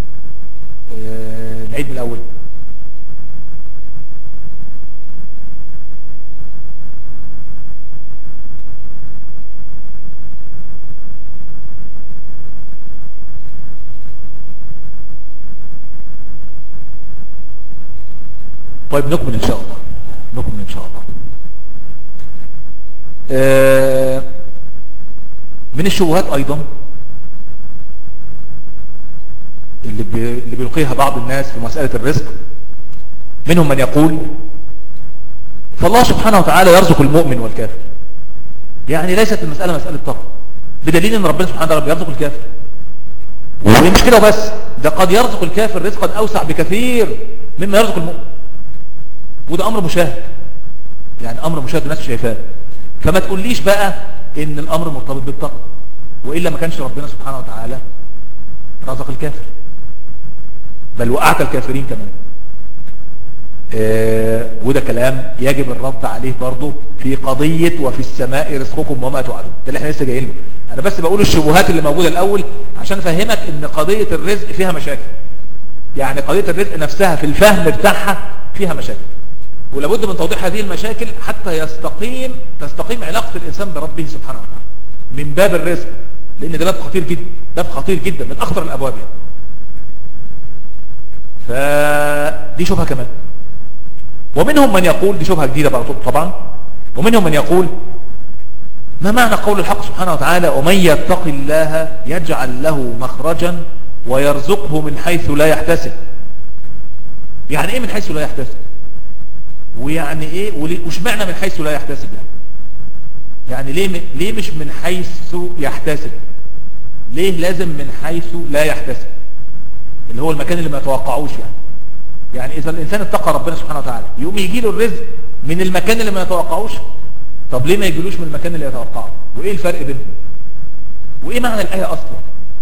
نعيد من الأول طيب نكمل ان شاء الله نكمل ان شاء الله آه، من الشبهات ايضا اللي, اللي بيلقيها بعض الناس في مسألة الرزق منهم من يقول فالله سبحانه وتعالى يرزق المؤمن والكافر يعني ليست المسألة مسألة طاقة بدليل ان ربنا سبحانه وتعالى بيرزق الكافر ومش كده بس ده قد يرزق الكافر رزقا اوسع بكثير مما يرزق المؤمن وده امر مشاهد يعني امر مشاهد الناس شايفاه فما تقوليش بقى ان الامر مرتبط بالتقوى والا ما كانش ربنا سبحانه وتعالى رزق الكافر بل وقعت الكافرين كمان آه وده كلام يجب الرد عليه برضه في قضية وفي السماء رزقكم وما توعدون ده اللي احنا لسه جايين له انا بس بقول الشبهات اللي موجودة الاول عشان افهمك ان قضية الرزق فيها مشاكل يعني قضية الرزق نفسها في الفهم بتاعها فيها مشاكل ولابد من توضيح هذه المشاكل حتى يستقيم تستقيم علاقة الإنسان بربه سبحانه وتعالى من باب الرزق لأن ده باب خطير جدا باب خطير جدا من أخطر الأبواب يعني. فدي شبهة كمان ومنهم من يقول دي شبهة جديدة طبعا ومنهم من يقول ما معنى قول الحق سبحانه وتعالى ومن يتق الله يجعل له مخرجا ويرزقه من حيث لا يحتسب يعني ايه من حيث لا يحتسب ويعني ايه وش معنى من حيث لا يحتسب يعني يعني ليه ليه مش من حيث يحتسب ليه لازم من حيث لا يحتسب اللي هو المكان اللي ما يتوقعوش يعني يعني اذا الانسان اتقى ربنا سبحانه وتعالى يقوم يجي له الرزق من المكان اللي ما يتوقعوش طب ليه ما يجيلوش من المكان اللي يتوقعه وايه الفرق بينهم وايه معنى الايه اصلا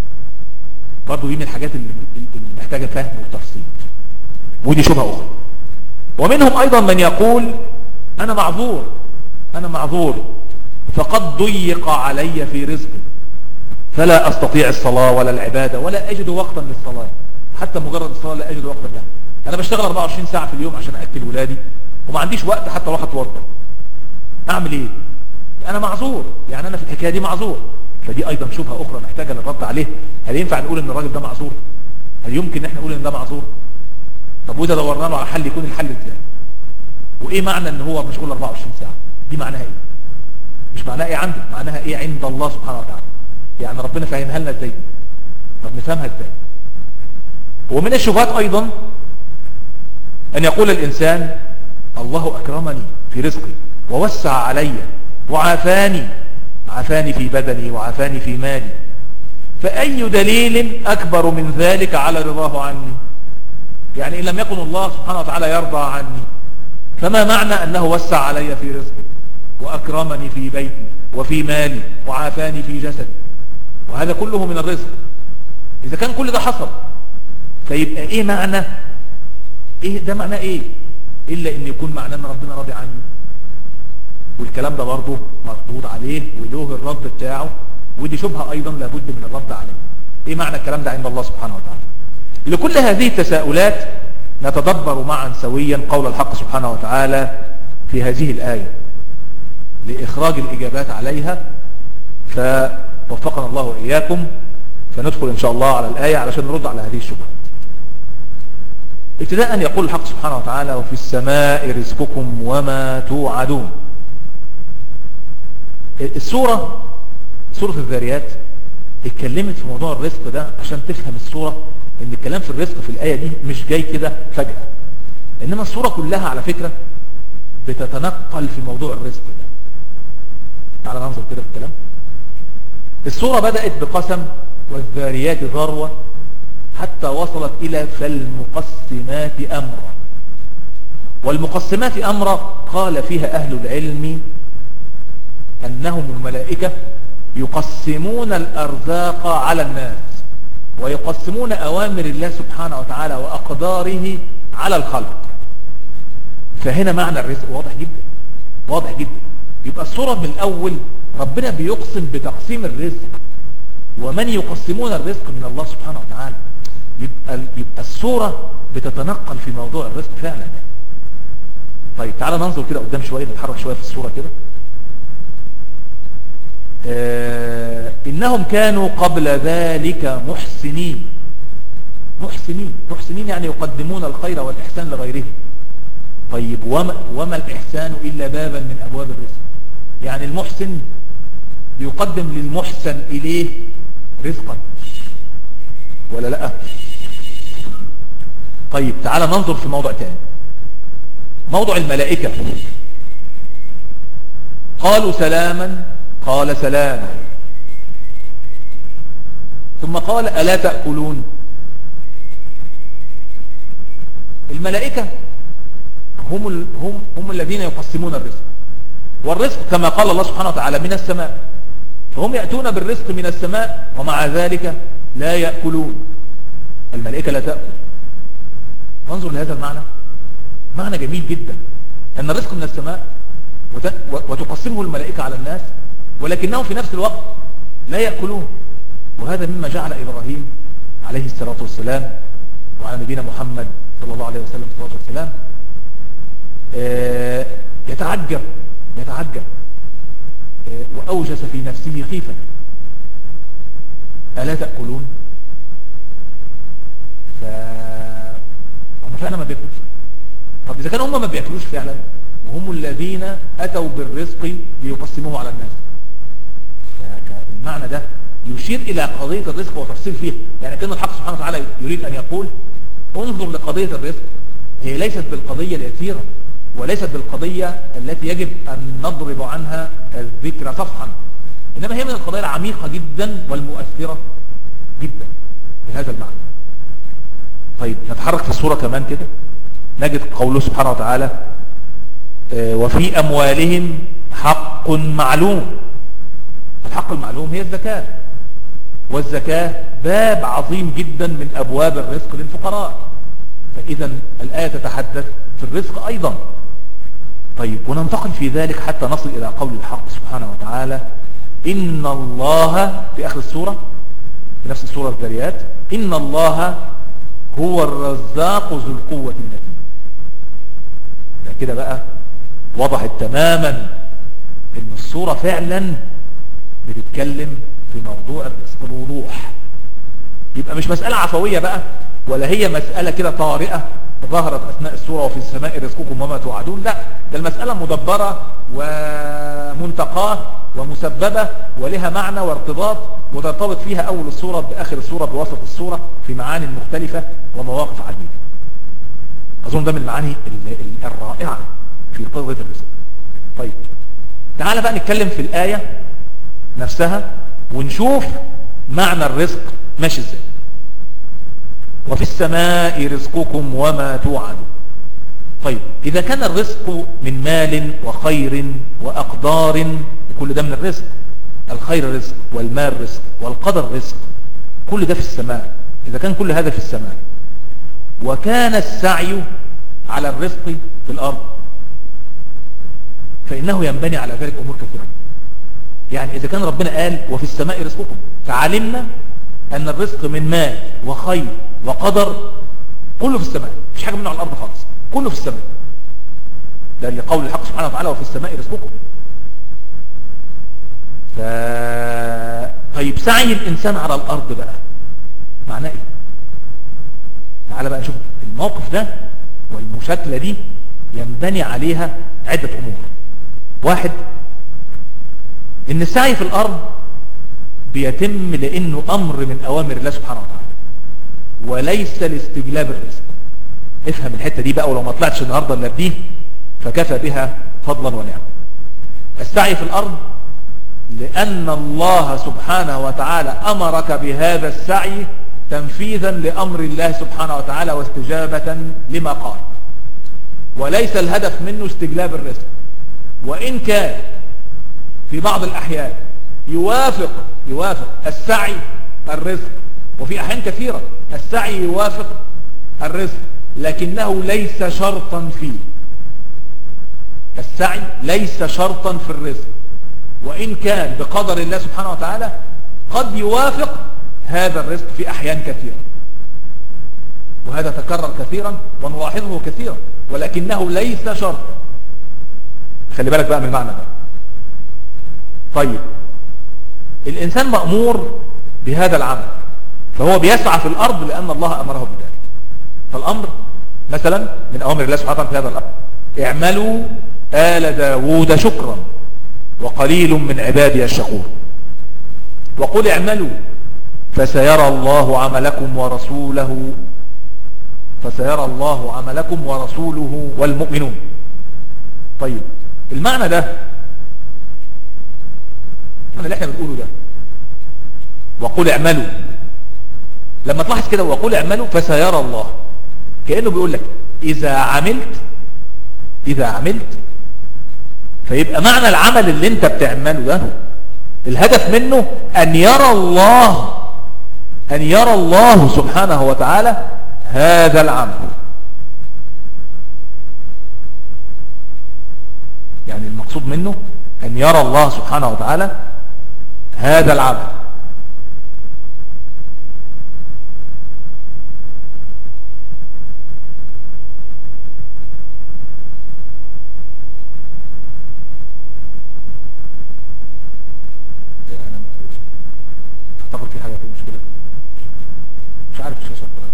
برضه دي من الحاجات اللي محتاجه فهم وتفصيل ودي شبهه اخرى ومنهم أيضا من يقول أنا معذور أنا معذور فقد ضيق علي في رزقي فلا أستطيع الصلاة ولا العبادة ولا أجد وقتا للصلاة حتى مجرد الصلاة لا أجد وقتا لها أنا بشتغل 24 ساعة في اليوم عشان أكل ولادي وما عنديش وقت حتى أروح أتوضى أعمل إيه أنا معذور يعني أنا في الحكاية دي معذور فدي أيضا شبهة أخرى محتاجة للرد عليه هل ينفع نقول إن الراجل ده معذور هل يمكن إحنا نقول إن ده معذور طب وده دورنا له على حل يكون الحل ازاي وايه معنى ان هو مشغول 24 ساعه دي معناها ايه مش معناها ايه عندك معناها ايه عند الله سبحانه وتعالى يعني ربنا فاهمها لنا ازاي طب نفهمها ازاي ومن الشبهات ايضا ان يقول الانسان الله اكرمني في رزقي ووسع علي وعافاني عافاني في بدني وعافاني في مالي فأي دليل أكبر من ذلك على رضاه عني يعني إن لم يكن الله سبحانه وتعالى يرضى عني فما معنى أنه وسع علي في رزقي وأكرمني في بيتي وفي مالي وعافاني في جسدي وهذا كله من الرزق إذا كان كل ده حصل فيبقى إيه معنى إيه ده معنى إيه إلا إن يكون معنى أن ربنا راضي عني والكلام ده برضه مردود عليه وله الرد بتاعه ودي شبهة أيضا لابد من الرد عليه إيه معنى الكلام ده عند الله سبحانه وتعالى لكل هذه التساؤلات نتدبر معا سويا قول الحق سبحانه وتعالى في هذه الآية لإخراج الإجابات عليها فوفقنا الله وإياكم فندخل إن شاء الله على الآية علشان نرد على هذه الشبهات ابتداء يقول الحق سبحانه وتعالى وفي السماء رزقكم وما توعدون السورة سورة الذاريات اتكلمت في موضوع الرزق ده عشان تفهم السورة ان الكلام في الرزق في الآية دي مش جاي كده فجأة انما الصورة كلها على فكرة بتتنقل في موضوع الرزق ده تعال ننظر كده في الكلام السورة بدأت بقسم والذاريات ذروة حتى وصلت إلى فالمقسمات أمرا والمقسمات أمرا قال فيها أهل العلم أنهم الملائكة يقسمون الأرزاق على الناس ويقسمون أوامر الله سبحانه وتعالى وأقداره على الخلق فهنا معنى الرزق واضح جدا واضح جدا يبقى الصورة من الأول ربنا بيقسم بتقسيم الرزق ومن يقسمون الرزق من الله سبحانه وتعالى يبقى, يبقى الصورة بتتنقل في موضوع الرزق فعلا يعني. طيب تعالى ننظر كده قدام شوية نتحرك شوية في الصورة كده آه إنهم كانوا قبل ذلك محسنين محسنين محسنين يعني يقدمون الخير والإحسان لغيره طيب وما, وما الإحسان إلا بابا من أبواب الرزق يعني المحسن يقدم للمحسن إليه رزقا ولا لا طيب تعال ننظر في موضوع تاني موضوع الملائكة قالوا سلاما قال سلاما ثم قال ألا تأكلون الملائكة هم, هم, هم الذين يقسمون الرزق والرزق كما قال الله سبحانه وتعالى من السماء فهم يأتون بالرزق من السماء ومع ذلك لا يأكلون الملائكة لا تأكل وانظر لهذا المعنى معنى جميل جدا أن الرزق من السماء وتقسمه الملائكة على الناس ولكنهم في نفس الوقت لا يأكلون وهذا مما جعل إبراهيم عليه الصلاة والسلام وعلى نبينا محمد صلى الله عليه وسلم صلى الله عليه وسلم آه، يتعجب يتعجب آه، وأوجس في نفسه خيفة ألا تأكلون فهم فعلا ما بيأكلوش طب إذا كانوا هم ما بيأكلوش فعلا وهم الذين أتوا بالرزق ليقسموه على الناس المعنى ده يشير إلى قضية الرزق وتفصيل فيه يعني كان الحق سبحانه وتعالى يريد أن يقول انظر لقضية الرزق هي ليست بالقضية اليسيرة وليست بالقضية التي يجب أن نضرب عنها الذكر صفحا إنما هي من القضايا العميقة جدا والمؤثرة جدا بهذا المعنى طيب نتحرك في الصورة كمان كده نجد قوله سبحانه وتعالى آه، وفي أموالهم حق معلوم الحق المعلوم هي الزكاة والزكاة باب عظيم جدا من أبواب الرزق للفقراء فإذا الآية تتحدث في الرزق أيضا طيب وننتقل في ذلك حتى نصل إلى قول الحق سبحانه وتعالى إن الله في آخر السورة في نفس السورة الذريات إن الله هو الرزاق ذو القوة المتين ده كده بقى وضحت تماما ان الصورة فعلا بتتكلم في موضوع الرزق بوضوح يبقى مش مسألة عفوية بقى ولا هي مسألة كده طارئة ظهرت أثناء السورة وفي السماء رزقكم وما توعدون لا ده المسألة مدبرة ومنتقاه ومسببة ولها معنى وارتباط وترتبط فيها أول السورة بآخر السورة بوسط السورة في معاني مختلفة ومواقف عديدة أظن ده من المعاني الرائعة في قضية الرزق طيب تعال بقى نتكلم في الآية نفسها ونشوف معنى الرزق ماشي ازاي وفي السماء رزقكم وما توعدون طيب إذا كان الرزق من مال وخير وأقدار كل ده من الرزق الخير رزق والمال رزق والقدر رزق كل ده في السماء إذا كان كل هذا في السماء وكان السعي على الرزق في الأرض فإنه ينبني على ذلك أمور كثيرة يعني إذا كان ربنا قال وفي السماء رزقكم فعلمنا أن الرزق من مال وخير وقدر كله في السماء مفيش حاجة منه على الأرض خالص كله في السماء ده لقول الحق سبحانه وتعالى وفي السماء رزقكم ف... طيب سعي الإنسان على الأرض بقى معناه إيه تعال بقى نشوف الموقف ده والمشاكلة دي ينبني عليها عدة أمور واحد ان السعي في الارض بيتم لانه امر من اوامر الله سبحانه وتعالى وليس لاستجلاب الرزق افهم الحتة دي بقى ولو ما طلعتش النهاردة الا بديه فكفى بها فضلا ونعم السعي في الارض لأن الله سبحانه وتعالى أمرك بهذا السعي تنفيذا لأمر الله سبحانه وتعالى واستجابة لما قال وليس الهدف منه استجلاب الرزق وإن كان في بعض الأحيان يوافق يوافق السعي الرزق وفي أحيان كثيرة السعي يوافق الرزق لكنه ليس شرطا فيه السعي ليس شرطا في الرزق وإن كان بقدر الله سبحانه وتعالى قد يوافق هذا الرزق في أحيان كثيرة وهذا تكرر كثيرا ونلاحظه كثيرا ولكنه ليس شرطا خلي بالك بقى من المعنى ده طيب الإنسان مأمور بهذا العمل فهو بيسعى في الأرض لأن الله أمره بذلك فالأمر مثلا من أوامر الله سبحانه وتعالى في هذا الأمر اعملوا آل داود شكرا وقليل من عبادي الشكور وقل اعملوا فسيرى الله عملكم ورسوله فسيرى الله عملكم ورسوله والمؤمنون طيب المعنى ده المعنى اللي احنا بنقوله ده وقل اعملوا لما تلاحظ كده وقل اعملوا فسيرى الله كأنه بيقول لك إذا عملت إذا عملت فيبقى معنى العمل اللي انت بتعمله ده الهدف منه أن يرى الله أن يرى الله سبحانه وتعالى هذا العمل يعني المقصود منه أن يرى الله سبحانه وتعالى هذا العمل اعتقد في حاجة في مشكلة مش عارف الشاشة بتاعتها.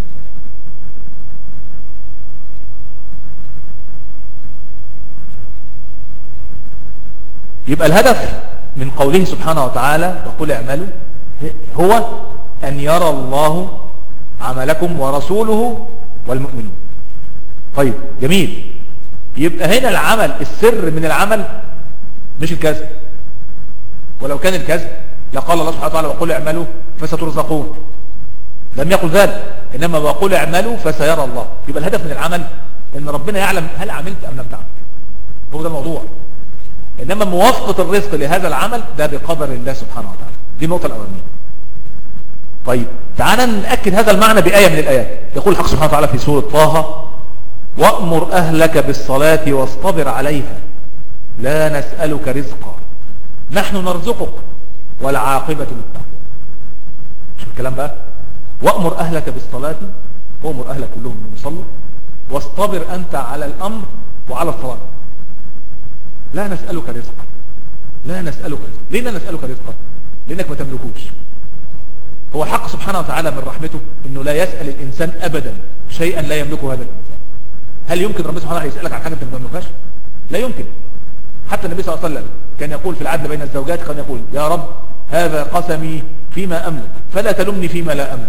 يبقى الهدف من قوله سبحانه وتعالى وقل اعملوا هو أن يرى الله عملكم ورسوله والمؤمنون طيب جميل يبقى هنا العمل السر من العمل مش الكذب ولو كان الكذب لقال الله سبحانه وتعالى وقل اعملوا فسترزقون لم يقل ذلك إنما وقل اعملوا فسيرى الله يبقى الهدف من العمل ان ربنا يعلم هل عملت أم لم تعمل هو ده الموضوع إنما موافقة الرزق لهذا العمل ده بقدر الله سبحانه وتعالى دي النقطة الأولانية طيب تعالى نأكد هذا المعنى بآية من الآيات يقول الحق سبحانه وتعالى في سورة طه وأمر أهلك بالصلاة واصطبر عليها لا نسألك رزقا نحن نرزقك والعاقبة للتقوى شوف الكلام بقى وأمر أهلك بالصلاة وأمر أهلك كلهم من يصلوا واصطبر أنت على الأمر وعلى الصلاة لا نسألك رزقا لا نسألك رزقا ليه لا نسألك رزقا لأنك ما تملكوش هو الحق سبحانه وتعالى من رحمته أنه لا يسأل الإنسان أبدا شيئا لا يملكه هذا الإنسان هل يمكن ربنا سبحانه وتعالى يسألك عن حاجة أنت ما تملكهاش لا يمكن حتى النبي صلى الله عليه وسلم كان يقول في العدل بين الزوجات كان يقول يا رب هذا قسمي فيما أملك فلا تلمني فيما لا أملك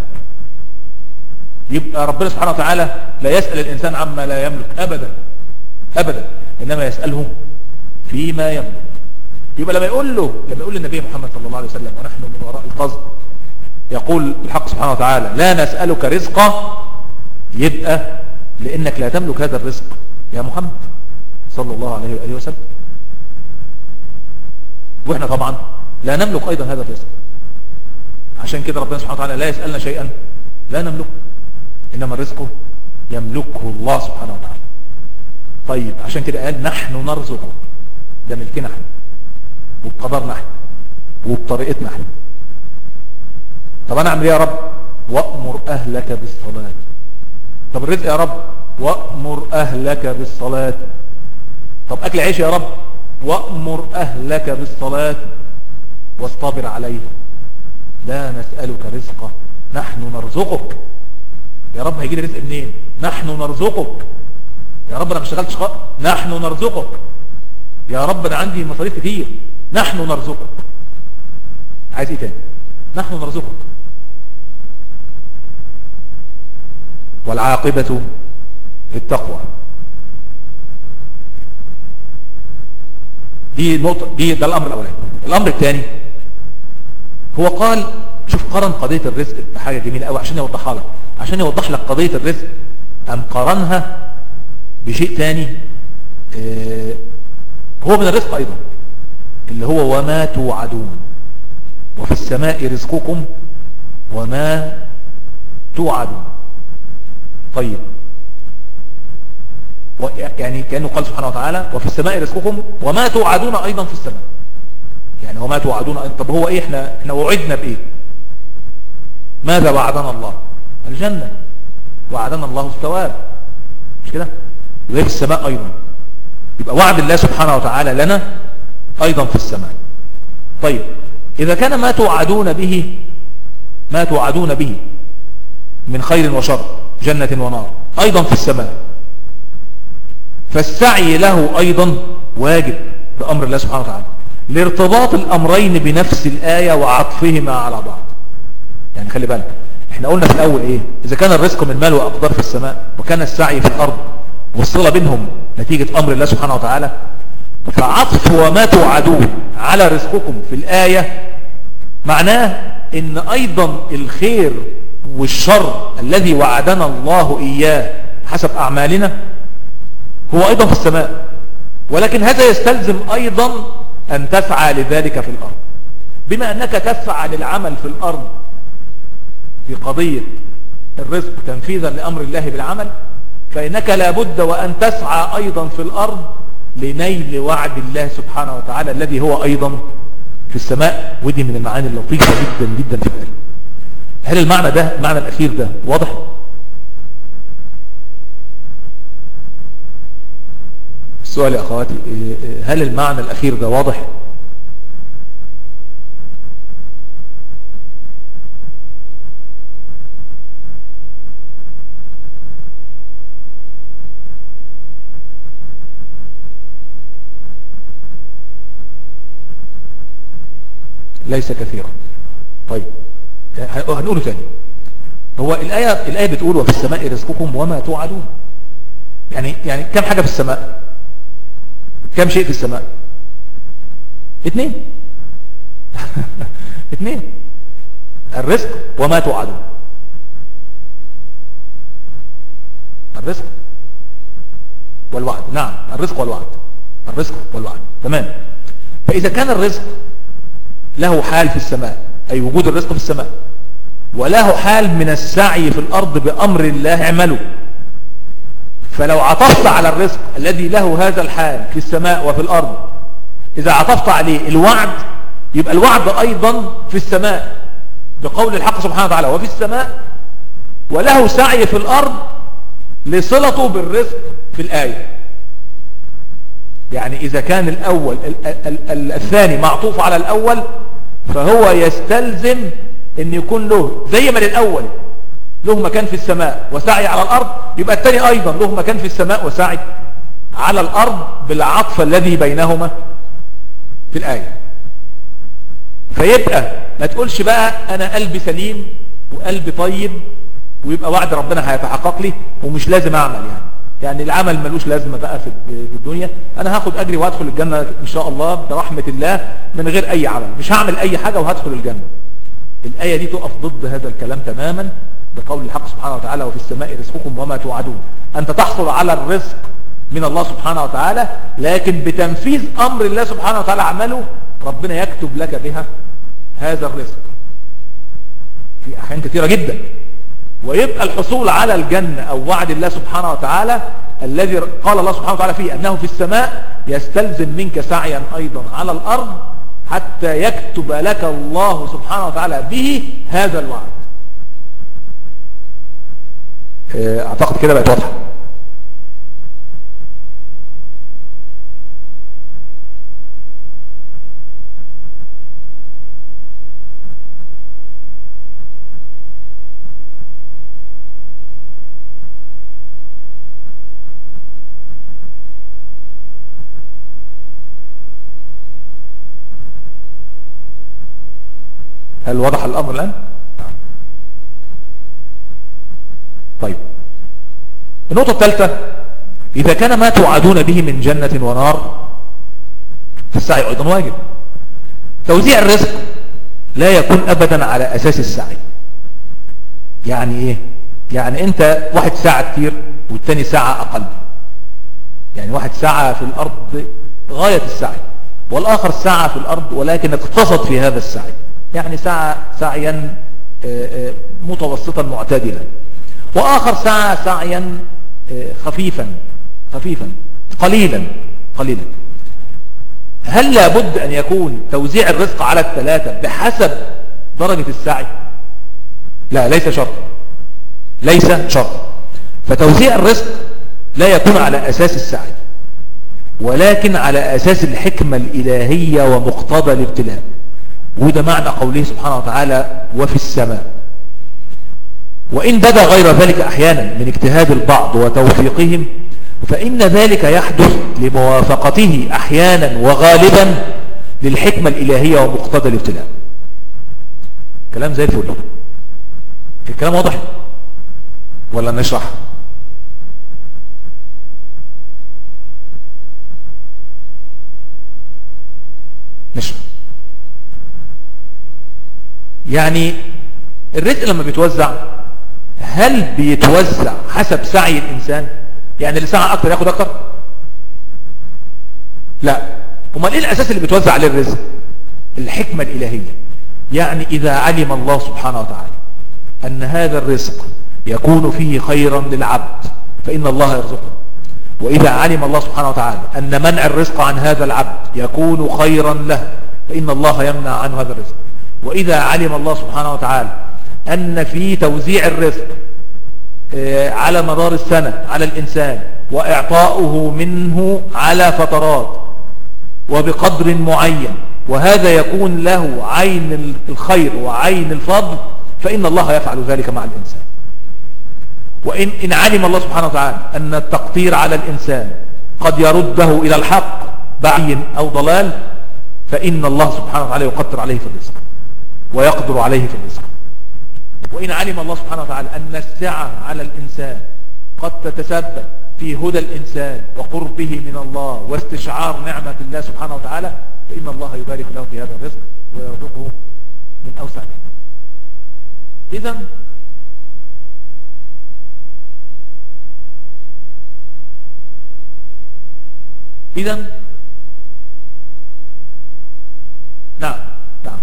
يبقى ربنا سبحانه وتعالى لا يسأل الإنسان عما لا يملك أبدا أبدا إنما يسأله فيما يملك يبقى لما يقول له لما يقول للنبي محمد صلى الله عليه وسلم ونحن من وراء القصد يقول الحق سبحانه وتعالى لا نسألك رزقا يبقى لأنك لا تملك هذا الرزق يا محمد صلى الله عليه وآله وسلم واحنا طبعا لا نملك ايضا هذا الرزق عشان كده ربنا سبحانه وتعالى لا يسألنا شيئا لا نملكه انما الرزق يملكه الله سبحانه وتعالى طيب عشان كده قال نحن نرزقه ده ملكنا احنا وبقدرنا احنا وبطريقتنا احنا طب انا اعمل ايه يا رب وامر اهلك بالصلاة طب الرزق يا رب وامر اهلك بالصلاة طب اكل عيش يا رب وأمر أهلك بالصلاة واصطبر عليها لا نسألك رزقا نحن نرزقك يا رب هيجي لي رزق منين نحن نرزقك يا رب انا ما اشتغلتش خالص نحن نرزقك يا رب انا عندي مصاريف كتير نحن نرزقك عايز ايه تاني نحن نرزقك والعاقبة للتقوى دي نقطة دي ده الأمر الأولاني الأمر الثاني هو قال شوف قارن قضية الرزق بحاجة جميلة قوي عشان يوضحها لك عشان يوضح لك قضية الرزق أم قارنها بشيء ثاني آه هو من الرزق أيضا اللي هو وما توعدون وفي السماء رزقكم وما توعدون طيب يعني كأنه قال سبحانه وتعالى وفي السماء رزقكم وما توعدون أيضا في السماء يعني وما توعدون أيضا طب هو إيه إحنا, إحنا وعدنا بإيه ماذا وعدنا الله الجنة وعدنا الله الثواب مش كده يبقى في السماء أيضا يبقى وعد الله سبحانه وتعالى لنا أيضا في السماء طيب إذا كان ما توعدون به ما توعدون به من خير وشر جنة ونار أيضا في السماء فالسعي له أيضا واجب بأمر الله سبحانه وتعالى لارتباط الأمرين بنفس الآية وعطفهما على بعض يعني خلي بالك احنا قلنا في الأول ايه إذا كان الرزق من مال وأقدار في السماء وكان السعي في الأرض والصلة بينهم نتيجة أمر الله سبحانه وتعالى فعطف وما توعدون على رزقكم في الآية معناه ان ايضا الخير والشر الذي وعدنا الله اياه حسب اعمالنا هو ايضا في السماء ولكن هذا يستلزم ايضا ان تسعى لذلك في الارض بما انك تسعى للعمل في الارض في قضية الرزق تنفيذا لامر الله بالعمل فانك لابد وان تسعى ايضا في الارض لنيل وعد الله سبحانه وتعالى الذي هو ايضا في السماء ودي من المعاني اللطيفة جدا جدا في الآية هل المعنى ده المعنى الأخير ده واضح السؤال يا أخواتي هل المعنى الأخير ده واضح ليس كثيرا طيب هنقوله ثاني هو الآية, الآية بتقول وفي السماء رزقكم وما توعدون يعني يعني كم حاجة في السماء كم شيء في السماء اثنين اثنين الرزق وما توعدون الرزق والوعد نعم الرزق والوعد الرزق والوعد تمام فإذا كان الرزق له حال في السماء أي وجود الرزق في السماء وله حال من السعي في الأرض بأمر الله اعملوا فلو عطفت على الرزق الذي له هذا الحال في السماء وفي الأرض إذا عطفت عليه الوعد يبقى الوعد أيضا في السماء بقول الحق سبحانه وتعالى وفي السماء وله سعي في الأرض لصلته بالرزق في الآية يعني إذا كان الأول الثاني معطوف على الأول فهو يستلزم ان يكون له زي ما للاول له مكان في السماء وسعي على الارض يبقى الثاني ايضا له مكان في السماء وسعي على الارض بالعطف الذي بينهما في الايه فيبقى ما تقولش بقى انا قلبي سليم وقلبي طيب ويبقى وعد ربنا هيتحقق لي ومش لازم اعمل يعني يعني العمل ملوش لازمة بقى في الدنيا انا هاخد اجري وادخل الجنة ان شاء الله برحمة الله من غير اي عمل مش هعمل اي حاجة وهدخل الجنة الآية دي تقف ضد هذا الكلام تماما بقول الحق سبحانه وتعالى وفي السماء رزقكم وما توعدون أنت تحصل على الرزق من الله سبحانه وتعالى لكن بتنفيذ أمر الله سبحانه وتعالى عمله ربنا يكتب لك بها هذا الرزق في أحيان كثيرة جدا ويبقى الحصول على الجنة أو وعد الله سبحانه وتعالى الذي قال الله سبحانه وتعالى فيه أنه في السماء يستلزم منك سعيا أيضا على الأرض حتى يكتب لك الله سبحانه وتعالى به هذا الوعد آه، اعتقد كده بقت واضحه هل وضح الأمر الآن طيب النقطة الثالثة إذا كان ما توعدون به من جنة ونار فالسعي أيضا واجب توزيع الرزق لا يكون أبدا على أساس السعي يعني إيه يعني أنت واحد ساعة كتير والتاني ساعة أقل يعني واحد ساعة في الأرض غاية السعي والآخر ساعة في الأرض ولكن اقتصد في هذا السعي يعني ساعة سعيا آه، آه، متوسطا معتدلا وآخر سعى سعيا آه، خفيفا خفيفا قليلا قليلا هل لابد أن يكون توزيع الرزق على الثلاثة بحسب درجة السعي لا ليس شرط ليس شرط فتوزيع الرزق لا يكون على أساس السعي ولكن على أساس الحكمة الإلهية ومقتضى الابتلاء وده معنى قوله سبحانه وتعالى وفي السماء وإن بدا غير ذلك أحيانا من اجتهاد البعض وتوفيقهم فإن ذلك يحدث لموافقته أحيانا وغالبا للحكمة الإلهية ومقتضى الابتلاء كلام زي الفل الكلام واضح ولا نشرح نشرح يعني الرزق لما بيتوزع هل بيتوزع حسب سعي الإنسان يعني اللي سعى أكتر ياخد أكتر لا امال ايه الأساس اللي بيتوزع عليه الرزق الحكمة الإلهية يعني إذا علم الله سبحانه وتعالى أن هذا الرزق يكون فيه خيرا للعبد فإن الله يرزقه وإذا علم الله سبحانه وتعالى أن منع الرزق عن هذا العبد يكون خيرا له فإن الله يمنع عنه هذا الرزق وإذا علم الله سبحانه وتعالى أن في توزيع الرزق آه، على مدار السنة على الإنسان وإعطاؤه منه على فترات وبقدر معين وهذا يكون له عين الخير وعين الفضل فإن الله يفعل ذلك مع الإنسان وإن إن علم الله سبحانه وتعالى أن التقدير على الإنسان قد يرده إلى الحق بعين أو ضلال فإن الله سبحانه وتعالى يقدر عليه في الرزق ويقدر عليه في الرزق وإن علم الله سبحانه وتعالى أن السعة على الإنسان قد تتسبب في هدى الإنسان وقربه من الله واستشعار نعمة الله سبحانه وتعالى فإن الله يبارك له في هذا الرزق ويرزقه من أوسع إذا إذا نعم نعم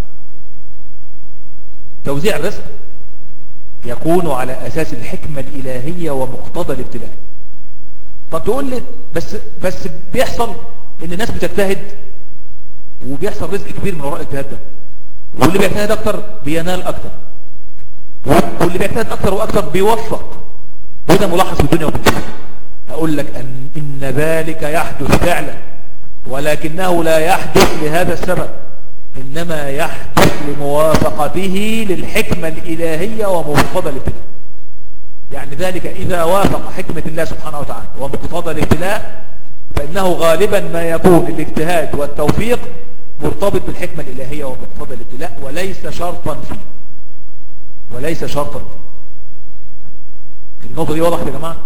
توزيع الرزق يكون على أساس الحكمة الإلهية ومقتضى الابتلاء طب تقول لي بس بس بيحصل ان الناس بتجتهد وبيحصل رزق كبير من وراء الاجتهاد ده واللي بيجتهد اكتر بينال اكتر واللي بيجتهد اكتر واكتر بيوفق وده ملاحظ في الدنيا وفي الدنيا اقول لك ان ان ذلك يحدث فعلا ولكنه لا يحدث لهذا السبب إنما يحدث لموافقته للحكمة الإلهية ومقتضى الابتلاء يعني ذلك إذا وافق حكمة الله سبحانه وتعالى ومقتضى الابتلاء فإنه غالبا ما يكون الاجتهاد والتوفيق مرتبط بالحكمة الإلهية ومقتضى الابتلاء وليس شرطا فيه وليس شرطا فيه النقطة دي واضح يا جماعة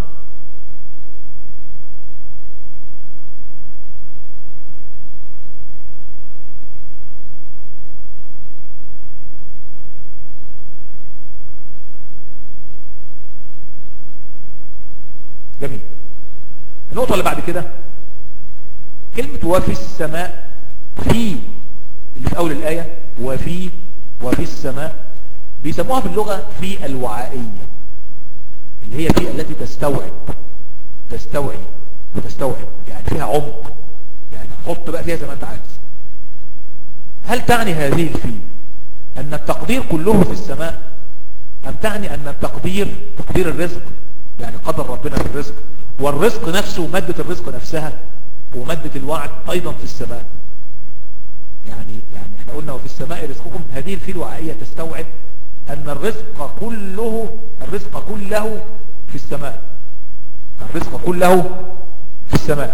جميل النقطة اللي بعد كده كلمة وفي السماء في اللي في أول الآية وفي وفي السماء بيسموها في اللغة في الوعائية اللي هي في التي تستوعب تستوعب وتستوعب يعني فيها عمق يعني حط بقى فيها زي ما انت عايز هل تعني هذه الفي أن التقدير كله في السماء أم تعني أن التقدير تقدير الرزق يعني قدر ربنا في الرزق والرزق نفسه مادة الرزق نفسها ومادة الوعد أيضا في السماء يعني يعني احنا قلنا وفي السماء رزقكم هذه الفيل الوعائية تستوعب أن الرزق كله الرزق كله في السماء الرزق كله في السماء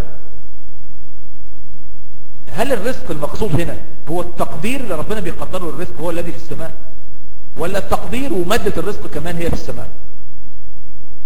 هل الرزق المقصود هنا هو التقدير اللي ربنا بيقدره الرزق هو الذي في السماء ولا التقدير ومادة الرزق كمان هي في السماء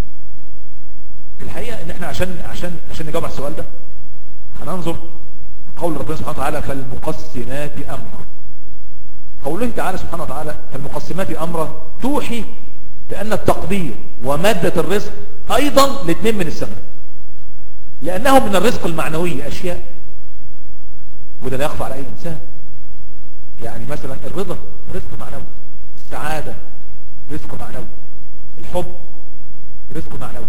الحقيقة ان احنا عشان عشان عشان نجاوب على السؤال ده هننظر قول ربنا سبحانه وتعالى فالمقسمات أمرا قوله تعالى سبحانه وتعالى فالمقسمات أمرا توحي بأن التقدير ومادة الرزق أيضا الاثنين من السماء لأنه من الرزق المعنوي أشياء وده لا يخفى على أي إنسان يعني مثلا الرضا رزق معنوي السعادة رزق معنوي الحب رزق معنوي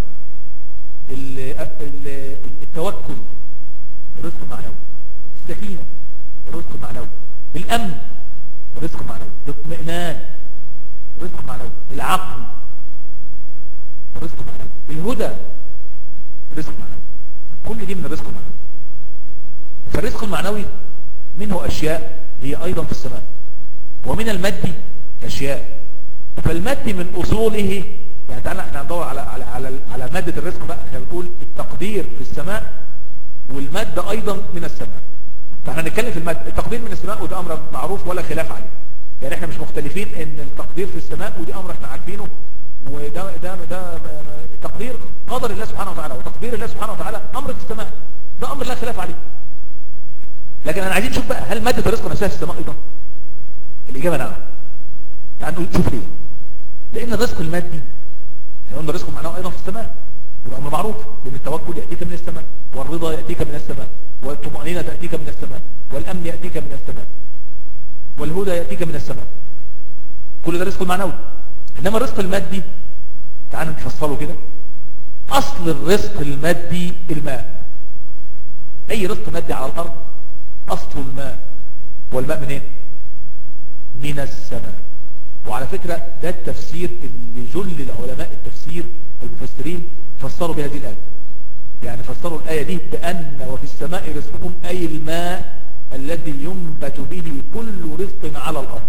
التوكل رزق معنوي السكينة رزق معنوي الأمن رزق معنوي الاطمئنان رزق معنوي العقل رزق معنوي الهدى رزق معنوي كل دي من الرزق المعنوي فالرزق المعنوي منه أشياء هي أيضا في السماء ومن المادي أشياء فالمادي من أصوله يعني تعالى احنا هندور على على على على مادة الرزق بقى احنا بنقول التقدير في السماء والمادة أيضا من السماء فاحنا هنتكلم في المادة التقدير من السماء وده أمر معروف ولا خلاف عليه يعني احنا مش مختلفين ان التقدير في السماء ودي أمر احنا عارفينه وده ده ده تقدير قدر الله سبحانه وتعالى وتقدير الله سبحانه وتعالى أمر في السماء ده أمر لا خلاف عليه لكن انا عايزين نشوف بقى هل مادة الرزق نفسها في السماء أيضا الإجابة نعم يعني نقول شوف ليه لأن الرزق المادي احنا قلنا الرزق معناه أيضا في السماء وده أمر معروف لأن التوكل يأتيك من السماء والرضا يأتيك من السماء والطمأنينة تأتيك من السماء والأمن يأتيك من السماء والهدى يأتيك من السماء كل ده رزق معنوي إنما الرزق المادي تعالوا نفصله كده أصل الرزق المادي الماء أي رزق مادي على الأرض أصل الماء والماء منين؟ من السماء وعلى فكرة ده التفسير اللي جل العلماء التفسير المفسرين فسروا بهذه الآية يعني فسروا الآية دي بأن وفي السماء رزقكم أي الماء الذي ينبت به كل رزق على الأرض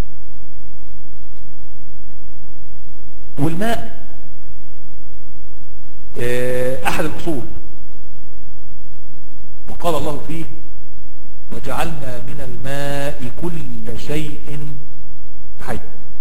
والماء أحد الأصول وقال الله فيه وجعلنا من الماء كل شيء حي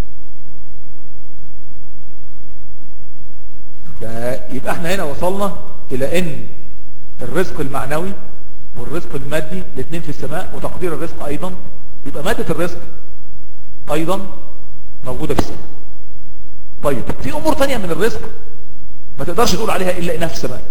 فيبقى احنا هنا وصلنا الى ان الرزق المعنوي والرزق المادي الاثنين في السماء وتقدير الرزق ايضا يبقى مادة الرزق ايضا موجودة في السماء طيب في امور تانية من الرزق ما تقدرش تقول عليها الا انها في السماء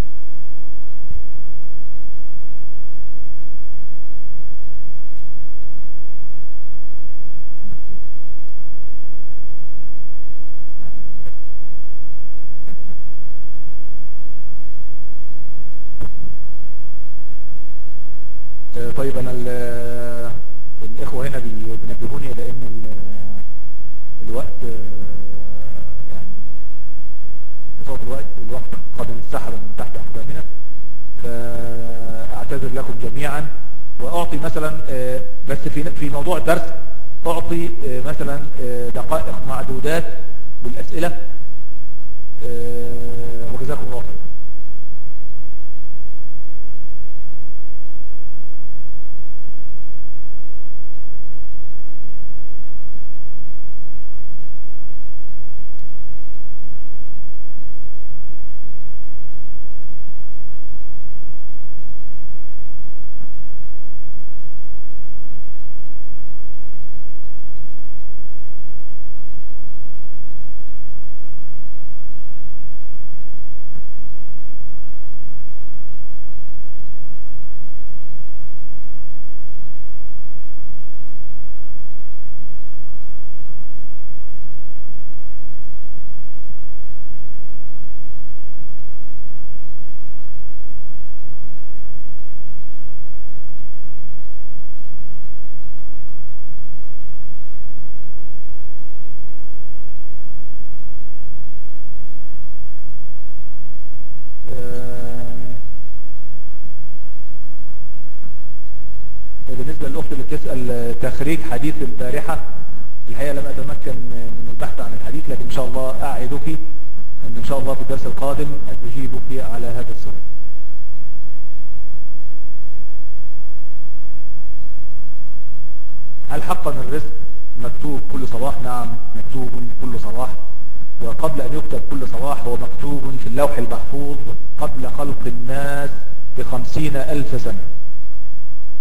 طيب انا الاخوة هنا بينبهوني لان الوقت يعني بصوت الوقت الوقت قد انسحب من تحت اقدامنا فاعتذر لكم جميعا واعطي مثلا بس في في موضوع الدرس اعطي مثلا دقائق معدودات بالاسئلة وجزاكم الله خير بالنسبة للأخت اللي بتسأل تخريج حديث البارحة الحقيقة لم أتمكن من البحث عن الحديث لكن إن شاء الله أعدك أن إن شاء الله في الدرس القادم أجيبك على هذا السؤال هل حقا الرزق مكتوب كل صباح نعم مكتوب كل صباح وقبل أن يكتب كل صباح هو مكتوب في اللوح المحفوظ قبل خلق الناس بخمسين ألف سنة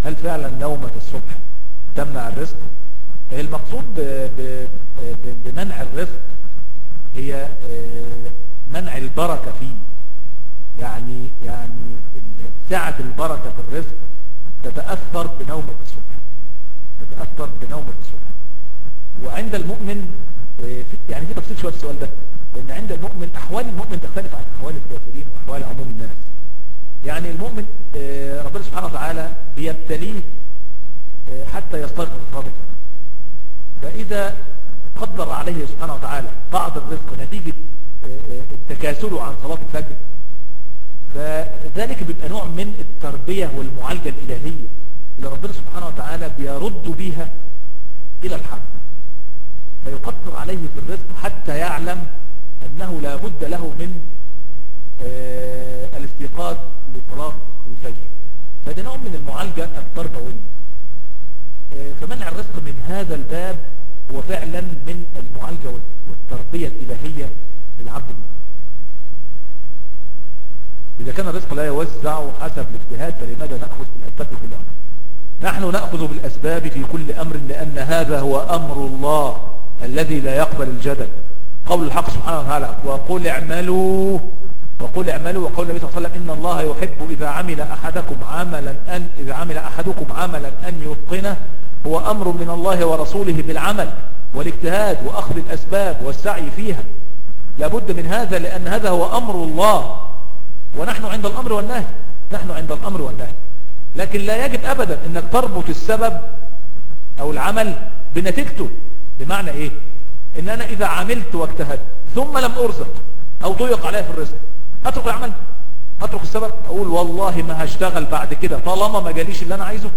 هل فعلا نومة الصبح تمنع الرزق المقصود بمنع الرزق هي آه، منع البركة فيه يعني يعني سعة البركة في الرزق تتأثر بنومة الصبح تتأثر بنومة الصبح وعند المؤمن آه، يعني في تفصيل شوية السؤال ده ان عند المؤمن احوال المؤمن تختلف عن احوال الكافرين واحوال عموم الناس يعني المؤمن آه، ربنا سبحانه وتعالى بيبتليه آه، حتى يستيقظ صادقا فاذا قدر عليه سبحانه وتعالى بعض الرزق نتيجة تكاسله عن صلاة الفجر فذلك بيبقى نوع من التربية والمعالجة الإلهية اللي ربنا سبحانه وتعالى بيرد بيها إلى الحق فيقدر عليه في الرزق حتى يعلم أنه لا بد له من آه، الاستيقاظ لصلاة الفجر فده نوع من المعالجة التربوية آه، فمنع الرزق من هذا الباب هو فعلا من المعالجة والتربية الإلهية للعبد المؤمن إذا كان الرزق لا يوزع حسب الاجتهاد فلماذا نأخذ بالأسباب في كل أمر نحن نأخذ بالأسباب في كل أمر لأن هذا هو أمر الله الذي لا يقبل الجدل قول الحق سبحانه وتعالى وقل اعملوا وقل اعملوا وقول النبي صلى الله عليه وسلم إن الله يحب إذا عمل أحدكم عملا أن إذا عمل أحدكم عملا أن يتقنه هو أمر من الله ورسوله بالعمل والاجتهاد وأخذ الأسباب والسعي فيها لابد من هذا لأن هذا هو أمر الله ونحن عند الأمر والنهي نحن عند الأمر والنهي لكن لا يجب أبدا أنك تربط السبب أو العمل بنتيجته بمعنى إيه إن أنا إذا عملت واجتهدت ثم لم أرزق أو ضيق عليا في الرزق أترك العمل أترك السبب أقول والله ما هشتغل بعد كده طالما ما جاليش اللي أنا عايزه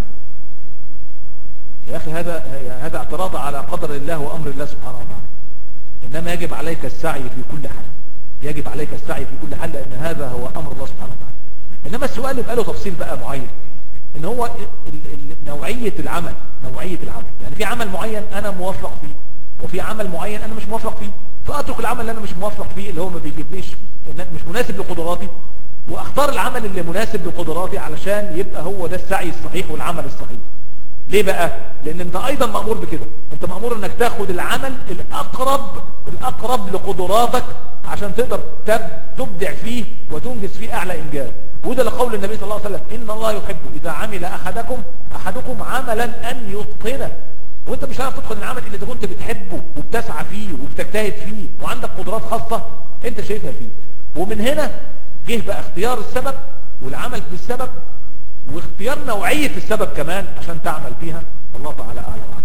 يا أخي هذا هذا اعتراض على قدر الله وأمر الله سبحانه وتعالى إنما يجب عليك السعي في كل حال يجب عليك السعي في كل حال لأن هذا هو أمر الله سبحانه وتعالى إنما السؤال يبقى له تفصيل بقى معين إن هو نوعية العمل نوعية العمل يعني في عمل معين أنا موفق فيه وفي عمل معين أنا مش موفق فيه فأترك العمل اللي أنا مش موفق فيه اللي هو ما بيجيبليش مش مناسب لقدراتي واختار العمل اللي مناسب لقدراتي علشان يبقى هو ده السعي الصحيح والعمل الصحيح ليه بقى لان انت ايضا مأمور بكده انت مأمور انك تاخد العمل الاقرب الاقرب لقدراتك عشان تقدر تبدع فيه وتنجز فيه اعلى انجاز وده لقول النبي صلى الله عليه وسلم ان الله يحب اذا عمل احدكم احدكم عملا ان يتقنه وانت مش هتعرف تدخل العمل اللي انت كنت بتحبه وبتسعى فيه وبتجتهد فيه وعندك قدرات خاصة انت شايفها فيه ومن هنا جه بقى اختيار السبب والعمل بالسبب واختيار نوعية السبب كمان عشان تعمل فيها والله تعالى أعلى وعلى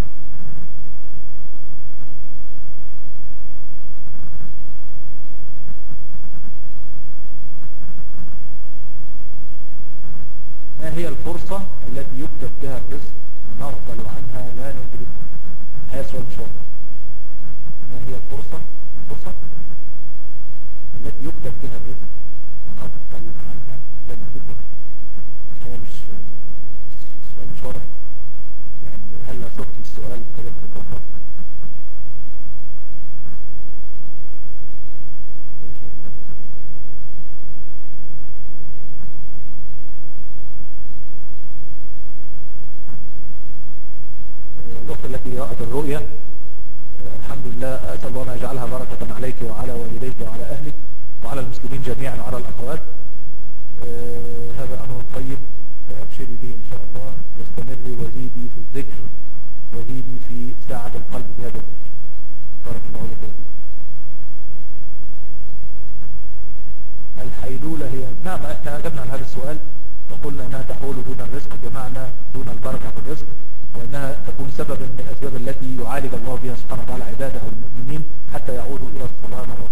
ما هي الفرصة التي يكتب بها الرزق نغفل عنها لا ندركها هذا سؤال مش واضح ما هي الفرصة الفرصة التي يكتب بها الرزق نغفل عنها لا ندركها هو مش السؤال مش واضح يعني هل لا صدت السؤال بطريقة أخرى الأخت التي رأت الرؤيا الحمد لله أسأل الله أن يجعلها بركة عليك وعلى والديك وعلى أهلك وعلى المسلمين جميعا وعلى الأخوات آه، هذا أمر طيب فأبشري به إن شاء الله واستمري وزيدي في الذكر وزيدي في ساعة القلب بهذا الذكر بارك الله لك وفيك الحيلولة هي نعم احنا أجبنا عن هذا السؤال وقلنا أنها تحول دون الرزق بمعنى دون البركة في الرزق وأنها تكون سببا من الأسباب التي يعالج الله بها سبحانه وتعالى عباده المؤمنين حتى يعودوا إلى الصلاة مرة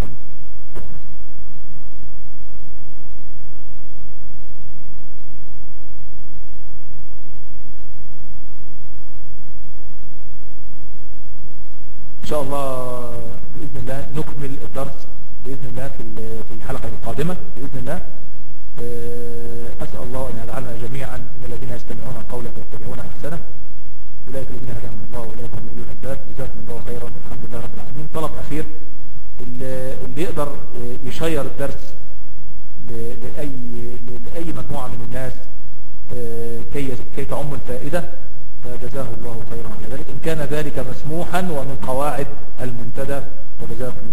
إن شاء الله بإذن الله نكمل الدرس بإذن الله في في الحلقة القادمة بإذن الله أسأل الله أن يجعلنا جميعا من الذين يستمعون القول فيتبعون أحسنه أولئك الذين هداهم الله وأولئك هم أولو الألباب جزاكم الله خيرا الحمد لله رب العالمين طلب أخير اللي يقدر يشير الدرس لأي لأي مجموعة من الناس كي كي تعم الفائدة فجزاه الله خيرا على ذلك إن كان ذلك مسموحا ومن قواعد المنتدى وجزاكم الله